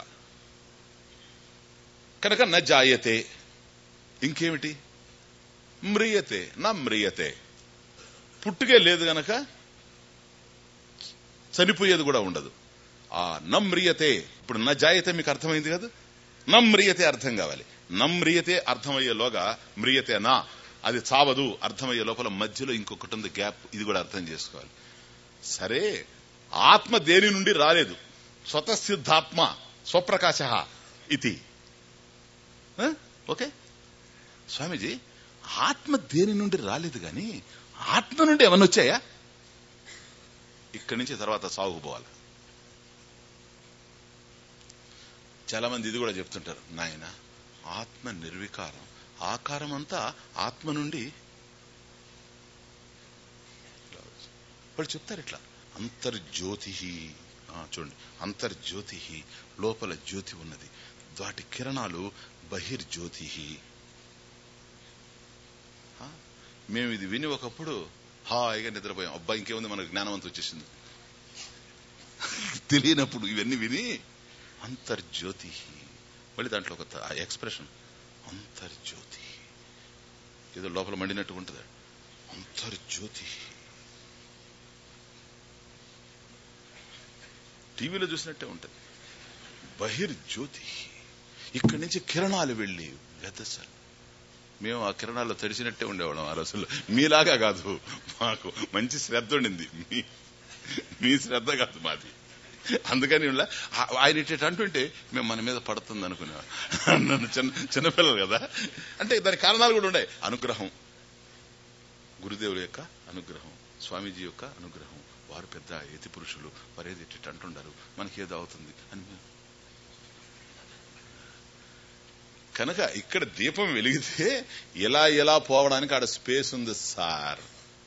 కనుక న జాయతే ఇంకేమిటి మ్రియతే నా మ్రియతే పుట్టుకే లేదు గనక చనిపోయేది కూడా ఉండదు ఆ నమ్రియతే ఇప్పుడు నా జాయతే మీకు అర్థమైంది కదా నమ్రియతే అర్థం కావాలి నమ్రియతే అర్థమయ్యేలోగా మ్రియతే నా అది చావదు అర్థమయ్యే లోపల మధ్యలో ఇంకొకటి ఉంది గ్యాప్ ఇది కూడా అర్థం చేసుకోవాలి సరే ఆత్మ దేని నుండి రాలేదు స్వతసిద్ధాత్మ స్వప్రకాశ ఇది ఓకే స్వామీజీ ఆత్మ దేని నుండి రాలేదు గాని ఆత్మ నుండి ఏమన్నా వచ్చాయా ఇక్కడి నుంచి తర్వాత సాగుపోవాలి చాలా మంది ఇది కూడా చెప్తుంటారు నాయన ఆత్మ నిర్వికారం ఆకారం అంతా ఆత్మ నుండి వాళ్ళు చెప్తారు ఇట్లా అంతర్జ్యోతి చూడండి అంతర్జ్యోతి లోపల జ్యోతి ఉన్నది వాటి కిరణాలు బహిర్జ్యోతి మేము ఇది విని ఒకప్పుడు హాయిగా నిద్రపోయాం అబ్బా ఇంకేముంది మనకు జ్ఞానవంతం వచ్చేసింది తెలియనప్పుడు ఇవన్నీ విని అంతర్జ్యోతి మళ్ళీ దాంట్లో ఒక ఎక్స్ప్రెషన్ అంతర్జ్యోతి ఏదో లోపల మండినట్టు ఉంటుంది అంతర్జ్యోతి టీవీలో చూసినట్టే ఉంటుంది బహిర్జ్యోతి ఇక్కడి నుంచి కిరణాలు వెళ్ళి వెదసలు మేము ఆ కిరణాల్లో తడిసినట్టే ఉండేవాళ్ళం ఆ రోజుల్లో మీలాగా కాదు మాకు మంచి శ్రద్ధ ఉండింది మీ మీ శ్రద్ధ కాదు మాది అందుకని ఇలా ఆ- ఆయన ఇటు అంటుంటే మేము మన మీద పడుతుంది అనుకునేవాడు నన్ను చిన్న చిన్నపిల్లలు కదా అంటే దాని కారణాలు కూడా ఉన్నాయి అనుగ్రహం గురుదేవుల యొక్క అనుగ్రహం స్వామీజీ యొక్క అనుగ్రహం వారు పెద్ద యతి పురుషులు వారు ఏది ఇటు అంటుండారు మనకి ఏదో అవుతుంది అని మేము- కనుక ఇక్కడ దీపం వెలిగితే ఎలా ఎలా పోవడానికి ఆడ స్పేస్ ఉంది సార్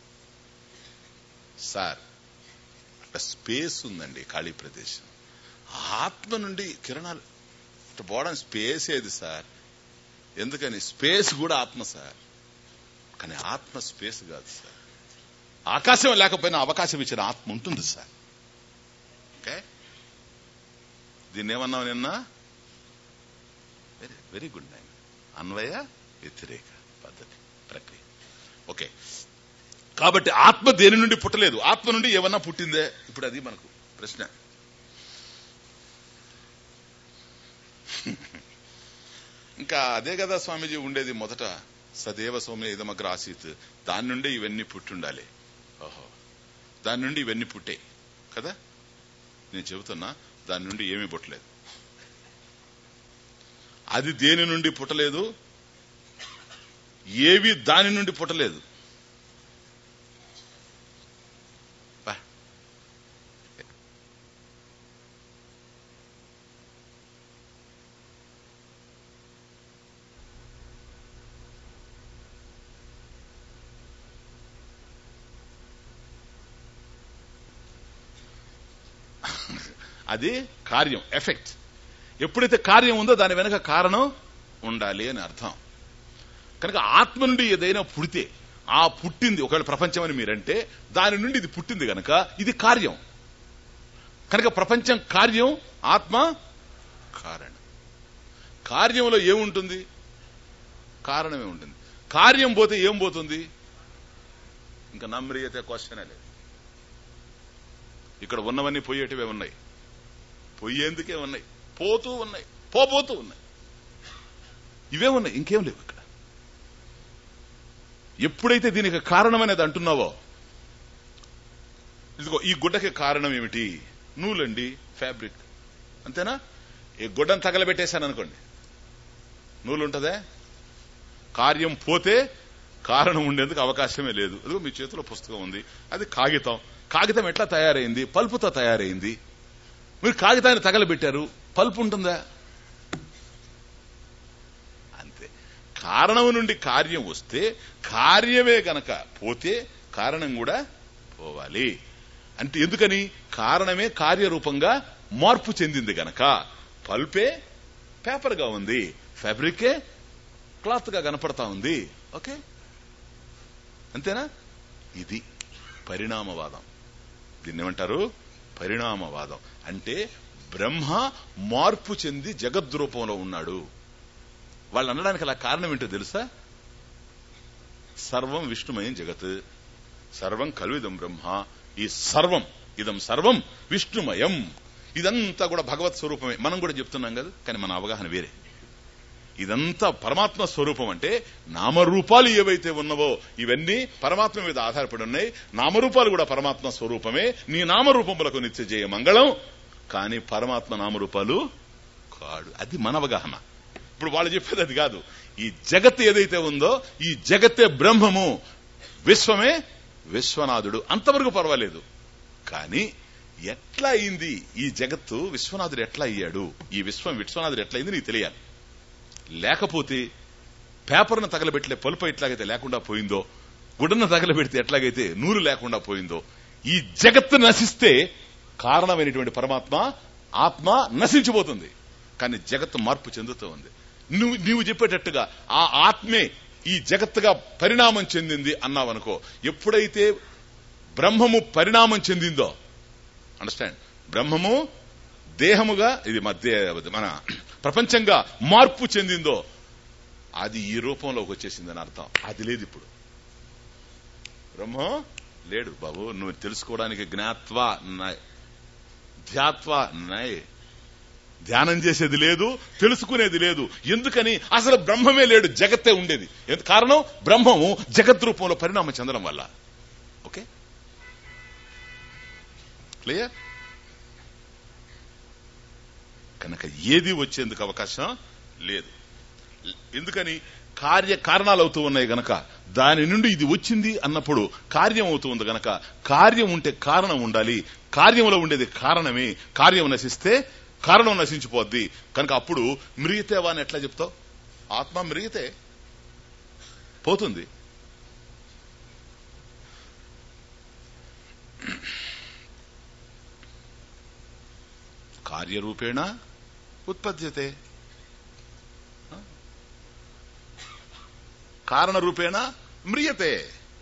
సార్ అక్కడ స్పేస్ ఉందండి ఖాళీ ప్రదేశం ఆత్మ నుండి కిరణాలు ఇట్లా పోవడానికి స్పేస్ ఏది సార్ ఎందుకని స్పేస్ కూడా ఆత్మ సార్ కానీ ఆత్మ స్పేస్ కాదు సార్ ఆకాశం లేకపోయినా అవకాశం ఇచ్చిన ఆత్మ ఉంటుంది సార్ ఓకే దీన్ని ఏమన్నావు నిన్న వెరీ వెరీ గుడ్ నైన్ అన్వయ వ్యతిరేక పద్ధతి ప్రక్రియ ఓకే కాబట్టి ఆత్మ దేని నుండి పుట్టలేదు ఆత్మ నుండి ఏమన్నా పుట్టిందే ఇప్పుడు అది మనకు ప్రశ్న ఇంకా అదే కదా స్వామీజీ ఉండేది మొదట సదేవ సౌమ్య ఇదమగ్ర ఆసీత్ దాని నుండి ఇవన్నీ పుట్టుండాలి ఓహో దాని నుండి ఇవన్నీ పుట్టే కదా నేను చెబుతున్నా దాని నుండి ఏమీ పుట్టలేదు అది దేని నుండి పుట్టలేదు ఏవి దాని నుండి పుట్టలేదు బా. అది కార్యం ఎఫెక్ట్ ఎప్పుడైతే కార్యం ఉందో దాని వెనక కారణం ఉండాలి అని అర్థం కనుక ఆత్మ నుండి ఏదైనా పుడితే ఆ పుట్టింది ఒకవేళ ప్రపంచం అని మీరంటే దాని నుండి ఇది పుట్టింది గనక ఇది కార్యం కనుక ప్రపంచం కార్యం ఆత్మ కారణం కార్యంలో ఏముంటుంది కారణమే ఉంటుంది కార్యం పోతే ఏం పోతుంది ఇంకా నమ్రియతే క్వశ్చనే లేదు ఇక్కడ ఉన్నవన్నీ పోయేటివే ఉన్నాయి పోయేందుకే ఉన్నాయి పోతూ ఉన్నాయి పోబోతూ ఉన్నాయి ఇవే ఉన్నాయి ఇంకేం లేవు ఇక్కడ ఎప్పుడైతే దీనికి కారణం అనేది అంటున్నావో ఇదిగో ఈ గుడ్డకి కారణం ఏమిటి నూలండి ఫ్యాబ్రిక్ అంతేనా ఈ గుడ్డను తగలబెట్టేశాను అనుకోండి నూలు ఉంటదే కార్యం పోతే కారణం ఉండేందుకు అవకాశమే లేదు అదిగో మీ చేతిలో పుస్తకం ఉంది అది కాగితం కాగితం ఎట్లా తయారైంది పల్పుతో తయారైంది మీరు కాగితాన్ని తగలబెట్టారు పల్పు ఉంటుందా అంతే కారణం నుండి కార్యం వస్తే కార్యమే గనక పోతే కారణం కూడా పోవాలి అంటే ఎందుకని కారణమే కార్యరూపంగా మార్పు చెందింది గనక పల్పే పేపర్ గా ఉంది ఫ్యాబ్రికే క్లాత్ గా కనపడతా ఉంది ఓకే అంతేనా ఇది పరిణామవాదం దీన్ని ఏమంటారు పరిణామవాదం అంటే బ్రహ్మ మార్పు చెంది జగద్రూపంలో ఉన్నాడు వాళ్ళు అనడానికి అలా కారణం ఏంటో తెలుసా సర్వం విష్ణుమయం జగత్ సర్వం కలువిదం బ్రహ్మ ఈ సర్వం ఇదం సర్వం విష్ణుమయం ఇదంతా కూడా భగవత్ స్వరూపమే మనం కూడా చెప్తున్నాం కదా కానీ మన అవగాహన వేరే ఇదంతా పరమాత్మ స్వరూపం అంటే నామరూపాలు ఏవైతే ఉన్నవో ఇవన్నీ పరమాత్మ మీద ఆధారపడి ఉన్నాయి నామరూపాలు కూడా పరమాత్మ స్వరూపమే నీ నామరూపములకు నిత్య జయ మంగళం కానీ పరమాత్మ నామరూపాలు కాడు అది మన అవగాహన ఇప్పుడు వాళ్ళు చెప్పేది అది కాదు ఈ జగత్ ఏదైతే ఉందో ఈ జగత్తే బ్రహ్మము విశ్వమే విశ్వనాథుడు అంతవరకు పర్వాలేదు కానీ ఎట్లా అయింది ఈ జగత్తు విశ్వనాథుడు ఎట్లా అయ్యాడు ఈ విశ్వం విశ్వనాథుడు ఎట్లా అయింది నీకు తెలియాలి లేకపోతే పేపర్ను తగలబెట్టలే పలుపు ఎట్లాగైతే లేకుండా పోయిందో గుడ్డను తగలబెడితే ఎట్లాగైతే నూరు లేకుండా పోయిందో ఈ జగత్తు నశిస్తే కారణమైనటువంటి పరమాత్మ ఆత్మ నశించిపోతుంది కానీ జగత్తు మార్పు చెందుతూ ఉంది నువ్వు నీవు చెప్పేటట్టుగా ఆ ఆత్మే ఈ జగత్తుగా పరిణామం చెందింది అన్నావనుకో ఎప్పుడైతే బ్రహ్మము పరిణామం చెందిందో అండర్స్టాండ్ బ్రహ్మము దేహముగా ఇది మధ్య మన ప్రపంచంగా మార్పు చెందిందో అది ఈ రూపంలోకి వచ్చేసిందని అర్థం అది లేదు ఇప్పుడు బ్రహ్మం లేడు బాబు నువ్వు తెలుసుకోవడానికి జ్ఞాత్వ నయ్ ధ్యాత్వ నయ్ ధ్యానం చేసేది లేదు తెలుసుకునేది లేదు ఎందుకని అసలు బ్రహ్మమే లేడు జగత్తే ఉండేది ఎందు- కారణం బ్రహ్మము జగత్ రూపంలో పరిణామం చెందడం వల్ల ఓకే క్లియర్ కనుక ఏది వచ్చేందుకు అవకాశం లేదు ఎందుకని కార్య కారణాలు అవుతూ ఉన్నాయి గనక దాని నుండి ఇది వచ్చింది అన్నప్పుడు కార్యం అవుతూ ఉంది గనక కార్యం ఉంటే కారణం ఉండాలి కార్యంలో ఉండేది కారణమే కార్యం నశిస్తే కారణం నశించిపోద్ది కనుక అప్పుడు మ్రియతేవా అని ఎట్లా చెప్తావు ఆత్మ మ్రియతే పోతుంది కార్యరూపేణ ఉత్పద్యతే కారణరూపేణ మ్రియతే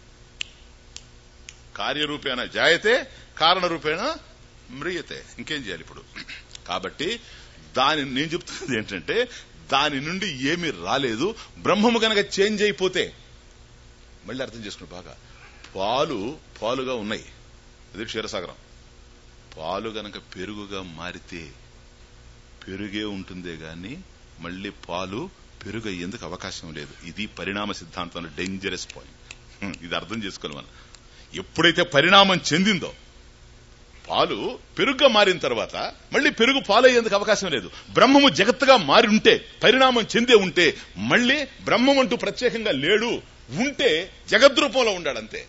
కార్యరూపేణ జాయతే కారణరూపేణ మ్రియతే ఇంకేం చేయాలి ఇప్పుడు కాబట్టి దాని నేను చెప్తున్నది ఏంటంటే దాని నుండి ఏమీ రాలేదు బ్రహ్మము గనక చేంజ్ అయిపోతే మళ్ళీ అర్థం చేసుకుని బాగా పాలు పాలుగా ఉన్నాయి అది క్షీరసాగరం పాలు గనక పెరుగుగా మారితే పెరుగే ఉంటుందే గాని మళ్ళీ పాలు పెరుగు అయ్యేందుకు అవకాశం లేదు ఇది పరిణామ సిద్ధాంతంలో డేంజరస్ పాయింట్ హ్మ్, ఇది అర్థం చేసుకోవాలి మనం ఎప్పుడైతే పరిణామం చెందిందో పాలు పెరుగుగా మారిన తర్వాత మళ్ళీ పెరుగు పాలు అయ్యేందుకు అవకాశం లేదు బ్రహ్మము జగత్తుగా మారి ఉంటే పరిణామం చెందే ఉంటే మళ్ళీ బ్రహ్మం అంటూ ప్రత్యేకంగా లేడు ఉంటే జగద్రూపంలో ఉండాడంతే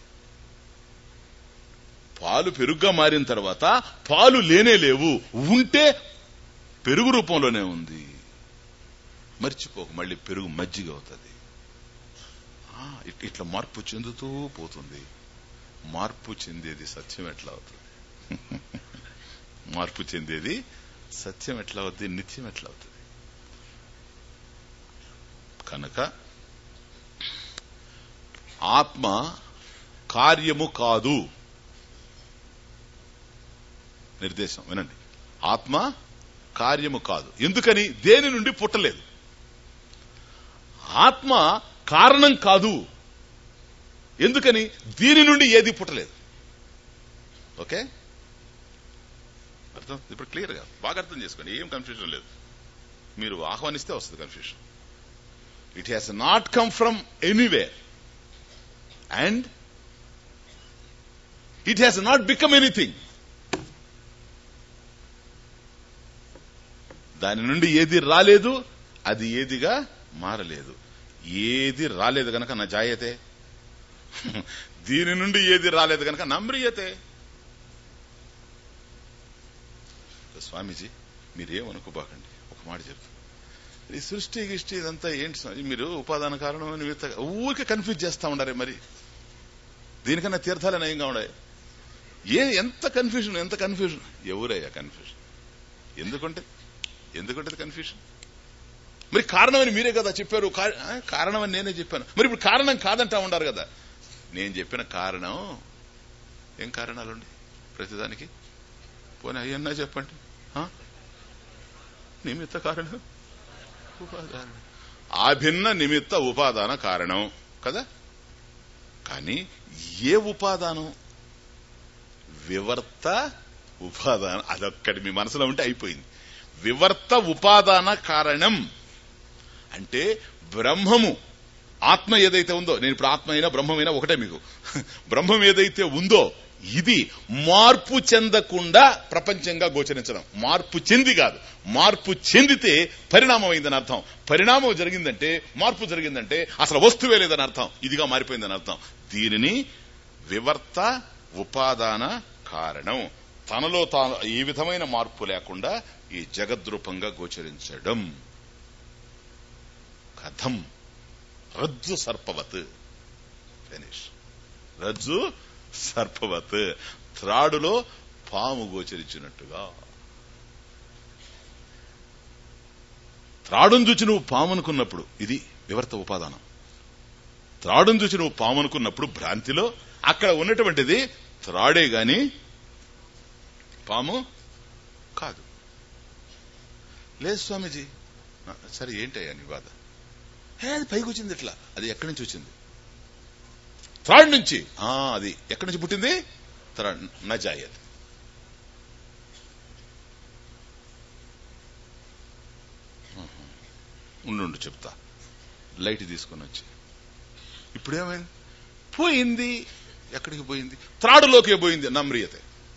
పాలు పెరుగుగా మారిన తర్వాత పాలు లేనే లేవు ఉంటే పెరుగు రూపంలోనే ఉంది మర్చిపోక మళ్ళీ పెరుగు మజ్జిగ అవుతుంది ఆ, ఇట్- ఇట్లా మార్పు చెందుతూ పోతుంది మార్పు చెందేది సత్యం ఎట్లా అవుతుంది మార్పు చెందేది సత్యం ఎట్లా అవుతుంది నిత్యం ఎట్లా అవుతుంది కనుక ఆత్మ కార్యము కాదు నిర్దేశం వినండి ఆత్మ కార్యము కాదు ఎందుకని దేని నుండి పుట్టలేదు ఆత్మ కారణం కాదు ఎందుకని దీని నుండి ఏది పుట్టలేదు ఓకే అర్థం ఇప్పుడు క్లియర్ గా బాగా అర్థం చేసుకోండి ఏం కన్ఫ్యూజన్ లేదు మీరు ఆహ్వానిస్తే వస్తుంది confusion it has not come from anywhere and it has not become anything దాని నుండి ఏది రాలేదు అది ఏదిగా మారలేదు ఏది రాలేదు గనక నా జాయతే దీని నుండి ఏది రాలేదు గనక నమ్రియతే స్వామీజీ మీరేమనుకోబాకండి ఒక మాట చెప్తాను ఈ సృష్టి గిష్టి ఇదంతా ఏంటి స్వామి మీరు ఉపాదాన కారణం నిమిత్త ఊరికే కన్ఫ్యూజ్ చేస్తా ఉండారే మరి దీనికన్నా తీర్థాలే నయంగా ఉండే ఏ ఎంత కన్ఫ్యూజన్ ఎంత కన్ఫ్యూజన్ ఎవరయ్యా కన్ఫ్యూజన్ ఎందుకంటే ఎందుకంటే కన్ఫ్యూజన్ మరి కారణమని మీరే కదా చెప్పారు కా- ఆ, కారణమని నేనే చెప్పాను మరి ఇప్పుడు కారణం కాదంటా ఉండారు కదా నేను చెప్పిన కారణం ఏం కారణాలుండి ప్రతిదానికి పోనీ అయ్యన్నా చెప్పండి ఆ? నిమిత్త కారణం ఉపాదాన ఆభిన్న నిమిత్త ఉపాదాన కారణం కదా కానీ ఏ ఉపాదానం వివర్త ఉపాదాన అదొక్కటి మీ మనసులో ఉంటే అయిపోయింది వివర్త ఉపాదాన కారణం అంటే బ్రహ్మము ఆత్మ ఏదైతే ఉందో నేను ఇప్పుడు ఆత్మ అయినా బ్రహ్మమైనా ఒకటే మీకు బ్రహ్మం ఏదైతే ఉందో ఇది మార్పు చెందకుండా ప్రపంచంగా గోచరించడం మార్పు చెంది కాదు మార్పు చెందితే పరిణామం అయిందని అర్థం పరిణామం జరిగిందంటే మార్పు జరిగిందంటే అసలు వస్తువే లేదని అర్థం ఇదిగా మారిపోయిందని అర్థం దీనిని వివర్త ఉపాదాన కారణం తనలో తాను ఈ విధమైన మార్పు లేకుండా ఈ జగద్రూపంగా గోచరించడం కథం రజ్జు సర్పవత్ ఫినిష్ రజ్జు సర్పవత్ త్రాడులో పాము గోచరించినట్టుగా త్రాడును చూచి నువ్వు పాము అనుకున్నప్పుడు ఇది వివర్త ఉపాదానం త్రాడును చూచి నువ్వు పాము అనుకున్నప్పుడు భ్రాంతిలో అక్కడ ఉన్నటువంటిది త్రాడే గాని పాము కాదు లేదు స్వామీజీ ఆ, సరే ఏంటయ్యా నీ బాధ హే అది పైకి వచ్చింది ఇట్లా అది ఎక్కడి నుంచి వచ్చింది త్రాడ్ నుంచి ఆ అది ఎక్కడి నుంచి పుట్టింది త్రాడ్ నజాయత్ ఉండు చెప్తా లైట్ తీసుకొని వచ్చి ఇప్పుడేమైంది పోయింది ఎక్కడికి పోయింది త్రాడులోకి పోయింది నమ్రియతే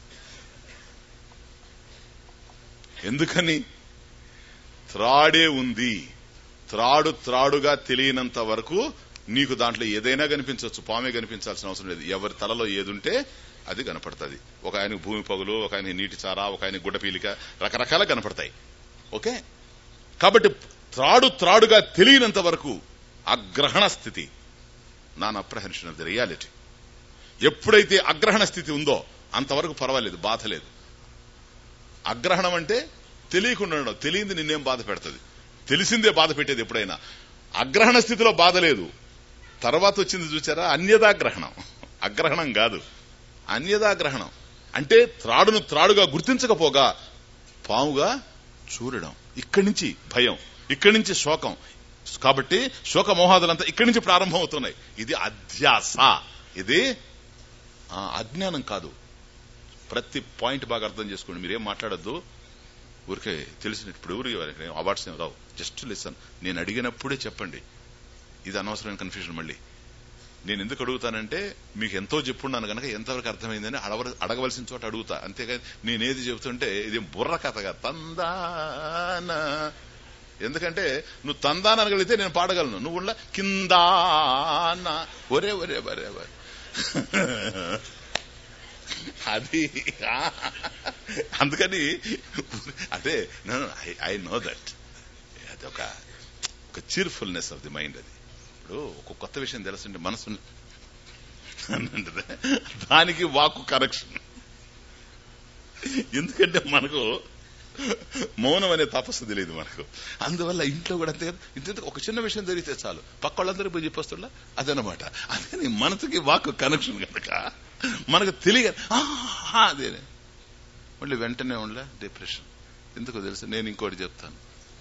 ఎందుకని త్రాడే ఉంది త్రాడు త్రాడుగా తెలియనంత వరకు నీకు దాంట్లో ఏదైనా కనిపించవచ్చు పామే కనిపించాల్సిన అవసరం లేదు ఎవరి తలలో ఏదుంటే అది కనపడుతుంది ఒక ఆయనకు భూమి పగులు ఒక ఆయన నీటి చార ఒక ఆయన గుడ్డపీలిక రకరకాల కనపడతాయి ఓకే కాబట్టి త్రాడు త్రాడుగా తెలియనంత వరకు అగ్రహణ స్థితి non apprehension of the reality ఎప్పుడైతే అగ్రహణ స్థితి ఉందో అంతవరకు పర్వాలేదు బాధ లేదు అగ్రహణం అంటే తెలియకుండా ఉండడం తెలియంది నిన్నేం బాధ పెడుతుంది తెలిసిందే బాధ పెట్టేది ఎప్పుడైనా అగ్రహణ స్థితిలో బాధ లేదు తర్వాత వచ్చింది చూచారా అన్యదాగ్రహణం అగ్రహణం కాదు అన్యదాగ్రహణం అంటే త్రాడును త్రాడుగా గుర్తించకపోగా పాముగా చూడడం ఇక్కడి నుంచి భయం ఇక్కడి నుంచి శోకం కాబట్టి శోక మోహాదులంతా ఇక్కడి నుంచి ప్రారంభం అవుతున్నాయి ఇది అధ్యాస ఇది ఆ, అజ్ఞానం కాదు ప్రతి పాయింట్ బాగా అర్థం చేసుకోండి మీరేం మాట్లాడద్దు ఊరికే తెలిసిన ఇప్పుడు ఎవరికి అవార్డ్స్ ఏం రావు జస్ట్ లిసన్ నేను అడిగినప్పుడే చెప్పండి ఇది అనవసరమైన కన్ఫ్యూజన్ మళ్ళీ నేను ఎందుకు అడుగుతానంటే మీకు ఎంతో చెప్పున్నాను కనుక ఎంతవరకు అర్థమైందని అడవ అడగవలసిన చోట అడుగుతా అంతేగాని నేనేది చెబుతుంటే ఇది బుర్ర కథగా తందాన ఎందుకంటే నువ్వు తందాన అనగలిగితే నేను పాడగలను నువ్వు ఉండ కిందాన ఒరే ఒరే ఒరే ఒరే అది ఆ, అందుకని అంటే ఐ నో దట్ అది ఒక ఒక చీర్ఫుల్నెస్ ఆఫ్ ది మైండ్ అది ఇప్పుడు ఒక కొత్త విషయం తెలుస్తుంటే మనసు అనంటే దానికి వాక్కు కరెక్షన్ ఎందుకంటే మనకు మౌనం అనే తపస్సు తెలియదు మనకు అందువల్ల ఇంట్లో కూడా అంతే కదా ఇంత ఒక చిన్న విషయం జరిగితే చాలు పక్క వాళ్ళందరూ పోయి చెప్పొస్తున్నా అదనమాట అందుకని మనసుకి వాక్ కనెక్షన్ కనుక మనకు తెలియ "ఆహా" అదే మళ్ళీ వెంటనే ఉండలే డిప్రెషన్ ఎందుకో తెలుసు నేను ఇంకోటి చెప్తాను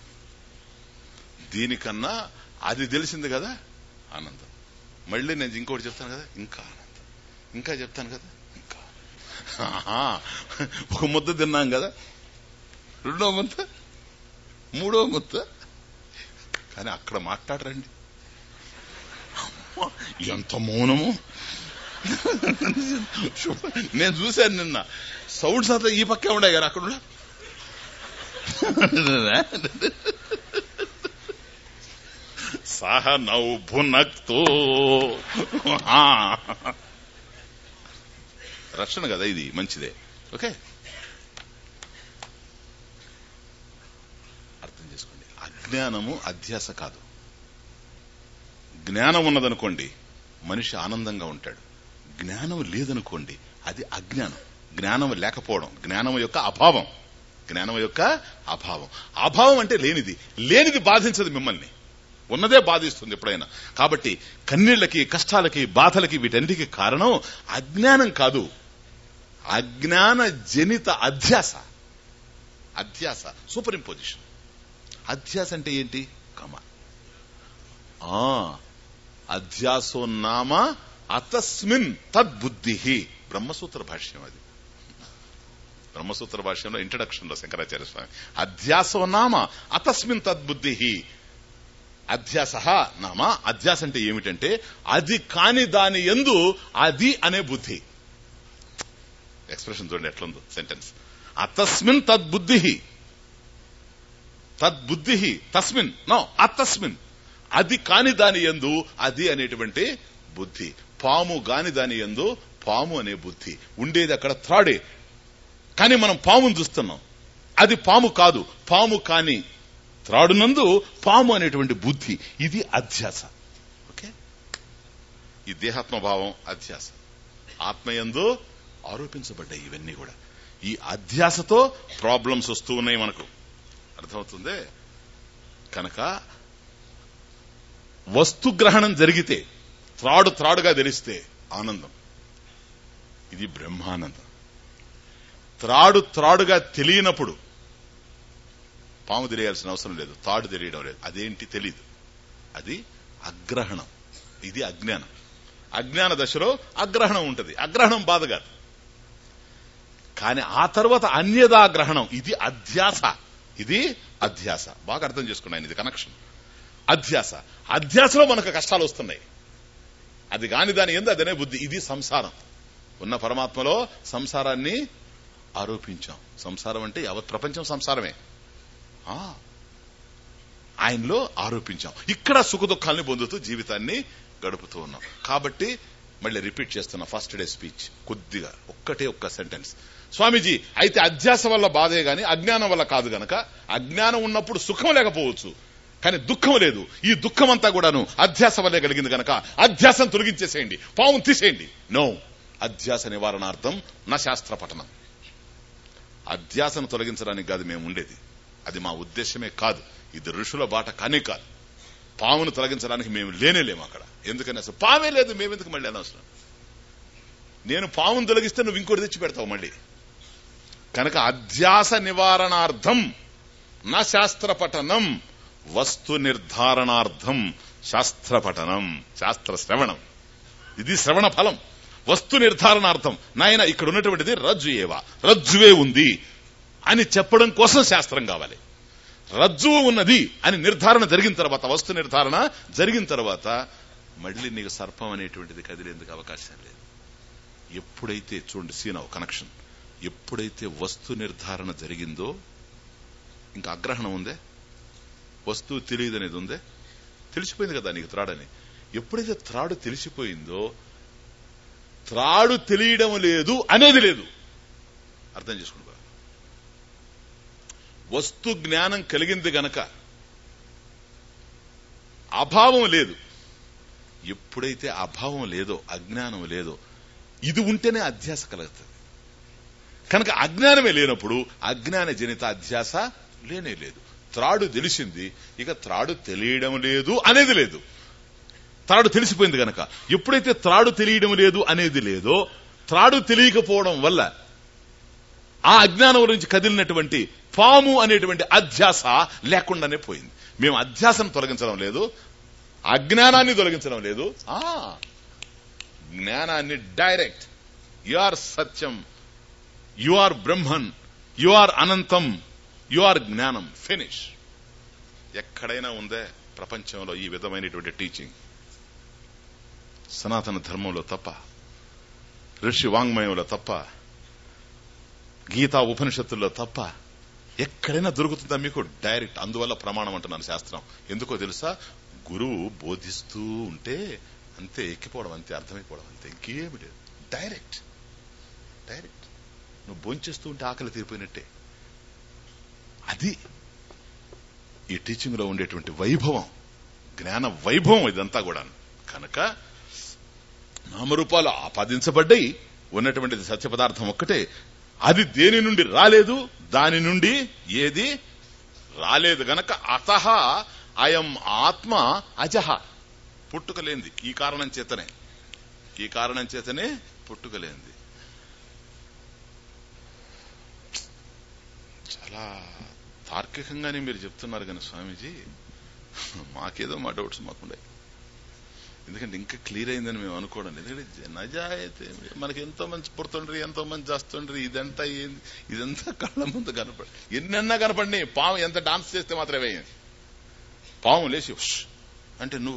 దీనికన్నా అది తెలిసింది కదా ఆనందం మళ్ళీ నేను ఇంకోటి చెప్తాను కదా ఇంకా ఆనందం ఇంకా చెప్తాను కదా ఇంకా ఆహా, ఒక ముద్ద తిన్నాం కదా రెండో ముద్ద మూడో ముద్ద కానీ అక్కడ మాట్లాడరండి అమ్మా, ఎంత మౌనము నేను చూశాను నిన్న సౌండ్స్ అంతా ఈ పక్కే ఉండే కదా అక్కడ ఉండే. సహ నౌ భునక్తో ఆ. రక్షణ కదా ఇది మంచిదే ఓకే అర్థం చేసుకోండి అజ్ఞానము అధ్యాస కాదు జ్ఞానం ఉన్నదనుకోండి మనిషి ఆనందంగా ఉంటాడు జ్ఞానం లేదనుకోండి అది అజ్ఞానం జ్ఞానం లేకపోవడం జ్ఞానం యొక్క అభావం జ్ఞానం యొక్క అభావం అభావం అంటే లేనిది లేనిది బాధించదు మిమ్మల్ని ఉన్నదే బాధిస్తుంది ఎప్పుడైనా కాబట్టి కన్నీళ్లకి కష్టాలకి బాధలకి వీటన్నిటికీ కారణం అజ్ఞానం కాదు అజ్ఞాన జనిత అధ్యాస అధ్యాస సూపర్ ఇంపోజిషన్ అధ్యాస అంటే ఏంటి కమ ఆ అధ్యాసో నామ అతస్మిన్ తద్బుద్ధి బ్రహ్మసూత్ర భాష్యం అది బ్రహ్మసూత్ర భాష్యంలో ఇంట్రడక్షన్ లో శంకరాచార్య స్వామి అధ్యాసో నామ అతస్మిన్ తద్బుద్ధి అధ్యాస నామ అధ్యాస అంటే ఏమిటంటే అది కాని దాని ఎందు అది అనే బుద్ధి ఎక్స్ప్రెషన్ చూడండి ఎట్లుందో సెంటెన్స్ అతస్మిన్ తద్బుద్ధి తద్బుద్ధి తస్మిన్ నో అతస్మిన్ అది కాని దాని ఎందు అది అనేటువంటి బుద్ధి పాము గాని దాని ఎందు పాము అనే బుద్ధి ఉండేది అక్కడ త్రాడే కానీ మనం పామును చూస్తున్నాం అది పాము కాదు పాము కాని త్రాడునందు పాము అనేటువంటి బుద్ధి ఇది అధ్యాస ఓకే ఈ దేహాత్మభావం అధ్యాస ఆత్మయందు ఆరోపించబడ్డాయి ఇవన్నీ కూడా ఈ అధ్యాసతో ప్రాబ్లమ్స్ వస్తూ ఉన్నాయి మనకు అర్థమవుతుందే కనుక వస్తుగ్రహణం జరిగితే త్రాడు త్రాడుగా తెలిస్తే ఆనందం ఇది బ్రహ్మానందం త్రాడు త్రాడుగా తెలియనప్పుడు పాము తెలియాల్సిన అవసరం లేదు తాడు తెలియడం లేదు అదేంటి తెలీదు అది అగ్రహణం ఇది అజ్ఞానం అజ్ఞాన దశలో అగ్రహణం ఉంటది అగ్రహణం బాధ కాదు కానీ ఆ తర్వాత అన్యదాగ్రహణం ఇది అధ్యాస ఇది అధ్యాస బాగా అర్థం చేసుకున్నాను ఇది కనెక్షన్ అధ్యాస అధ్యాసలో మనకు కష్టాలు వస్తున్నాయి అది కాని దాని ఎందు అదనే బుద్ధి ఇది సంసారం ఉన్న పరమాత్మలో సంసారాన్ని ఆరోపించాం సంసారం అంటే యావత్ ప్రపంచం సంసారమే ఆ ఆయనలో ఆరోపించాం ఇక్కడ సుఖ దుఃఖాలని పొందుతూ జీవితాన్ని గడుపుతూ ఉన్నాం కాబట్టి మళ్ళీ రిపీట్ చేస్తున్నా ఫస్ట్ డే స్పీచ్ కొద్దిగా ఒక్కటే ఒక్క సెంటెన్స్ స్వామీజీ అయితే అధ్యాస వల్ల బాధే గాని అజ్ఞానం వల్ల కాదు గనక అజ్ఞానం ఉన్నప్పుడు సుఖం లేకపోవచ్చు కానీ దుఃఖం లేదు ఈ దుఃఖం అంతా కూడాను అధ్యాస వల్లే కలిగింది గనక అధ్యాసం తొలగించేసేయండి పాము తీసేయండి నో అధ్యాస నివారణార్థం నా శాస్త్ర పఠనం అధ్యాసను తొలగించడానికి కాదు మేము ఉండేది అది మా ఉద్దేశమే కాదు ఇది ఋషుల బాట కానే కాదు పామును తొలగించడానికి మేము లేనే లేము అక్కడ ఎందుకని అసలు పామే లేదు మేమెందుకు మళ్ళీ అనవసరం నేను పామును తొలగిస్తే నువ్వు ఇంకోటి తెచ్చి పెడతావు మళ్ళీ కనుక అధ్యాస నివారణార్థం నా శాస్త్ర పఠనం వస్తు నిర్ధారణార్థం శాస్త్ర పఠనం శాస్త్ర శ్రవణం ఇది శ్రవణ ఫలం వస్తు నిర్ధారణార్థం నాయన ఇక్కడ ఉన్నటువంటిది రజ్జు ఏవా రజ్జువే ఉంది అని చెప్పడం కోసం శాస్త్రం కావాలి రజ్జువు ఉన్నది అని నిర్ధారణ జరిగిన తర్వాత వస్తు నిర్ధారణ జరిగిన తర్వాత మళ్ళీ నీకు సర్పం అనేటువంటిది కదిలేందుకు అవకాశం లేదు ఎప్పుడైతే చూడండి సీనవ్ కనెక్షన్ ఎప్పుడైతే వస్తు నిర్ధారణ జరిగిందో ఇంకా అగ్రహణం ఉందే వస్తువు తెలియదు అనేది ఉందే తెలిసిపోయింది కదా నీకు త్రాడని ఎప్పుడైతే త్రాడు తెలిసిపోయిందో త్రాడు తెలియడం లేదు అనేది లేదు అర్థం చేసుకోండి బాగా వస్తు జ్ఞానం కలిగింది గనక అభావం లేదు ఎప్పుడైతే అభావం లేదో అజ్ఞానం లేదో ఇది ఉంటేనే అధ్యాస కలుగుతుంది కనుక అజ్ఞానమే లేనప్పుడు అజ్ఞాన జనిత అధ్యాస లేనే లేదు త్రాడు తెలిసింది ఇక త్రాడు తెలియడం లేదు అనేది లేదు త్రాడు తెలిసిపోయింది గనక ఎప్పుడైతే త్రాడు తెలియడం లేదు అనేది లేదో త్రాడు తెలియకపోవడం వల్ల ఆ అజ్ఞానం గురించి కదిలినటువంటి పాము అనేటువంటి అధ్యాస లేకుండానే పోయింది మేము అధ్యాసను తొలగించడం లేదు అజ్ఞానాన్ని తొలగించడం లేదు ఆ జ్ఞానాన్ని డైరెక్ట్ యు ఆర్ సత్యం you are Brahman you are అనంతం యు ఆర్ జ్ఞానం ఫినిష్ ఎక్కడైనా ఉందే ప్రపంచంలో ఈ విధమైనటువంటి టీచింగ్ సనాతన ధర్మంలో తప్ప ఋషి వాంగ్మయంలో తప్ప గీతా ఉపనిషత్తుల్లో తప్ప ఎక్కడైనా దొరుకుతుందా మీకు డైరెక్ట్ అందువల్ల ప్రమాణం అంటున్నాను శాస్త్రం ఎందుకో తెలుసా గురువు బోధిస్తూ ఉంటే అంతే ఎక్కిపోవడం అంతే అర్థమైపోవడం అంతే ఇంకేమి లేదు డైరెక్ట్ డైరెక్ట్ నువ్వు భోంచేస్తూ ఉంటే ఆకలి తీరిపోయినట్టే అది ఈ టీచింగ్ లో ఉండేటువంటి వైభవం జ్ఞాన వైభవం ఇదంతా కూడా కనుక నామరూపాలు ఆపాదించబడ్డాయి ఉన్నటువంటిది సత్య పదార్థం ఒక్కటే అది దేని నుండి రాలేదు దాని నుండి ఏది రాలేదు గనక అతహ అయం ఆత్మ అజహ పుట్టుకలేంది ఈ కారణం చేతనే ఈ కారణం చేతనే పుట్టుకలేంది చాలా తార్కికంగానే మీరు చెప్తున్నారు కానీ స్వామీజీ మాకేదో మా డౌట్స్ మాకుండే ఎందుకంటే ఇంకా క్లియర్ అయిందని మేము అనుకోవడం ఎందుకంటే నజాయితీ మనకి ఎంతో మంది పుడుతుండ్రి ఎంతో మంది చేస్తుండ్రి ఇదంతా ఏంది ఇదంతా కళ్ళ ముందు కనపడి ఎన్నన్నా కనపడి పాము ఎంత డాన్స్ చేస్తే మాత్రమే పాము లేచి "ఉష్" అంటే నువ్వు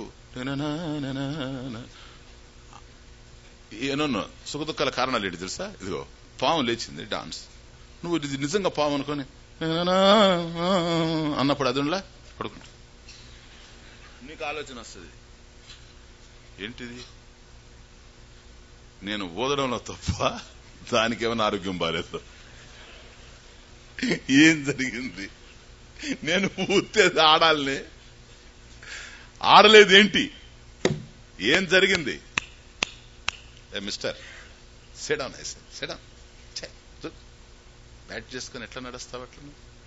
ఏనో సుఖ దుఃఖాల కారణాలు ఏంటి తెలుసా ఇదిగో పాము లేచింది డాన్స్ నువ్వు ఇది నిజంగా పాము అనుకొని అన్నప్పుడు అదులా పడుకుంటా నీకు ఆలోచన వస్తుంది ఏంటిది నేను ఓదడంలో తప్ప దానికి ఏమైనా ఆరోగ్యం బాలేదు ఏం జరిగింది నేను ఊతేది ఆడాలని ఆడలేదు ఏంటి ఏం జరిగింది ఏ మిస్టర్ సెడాన్ సెడాన్ బ్యాట్ చేసుకుని ఎట్లా నడుస్తావు అట్లా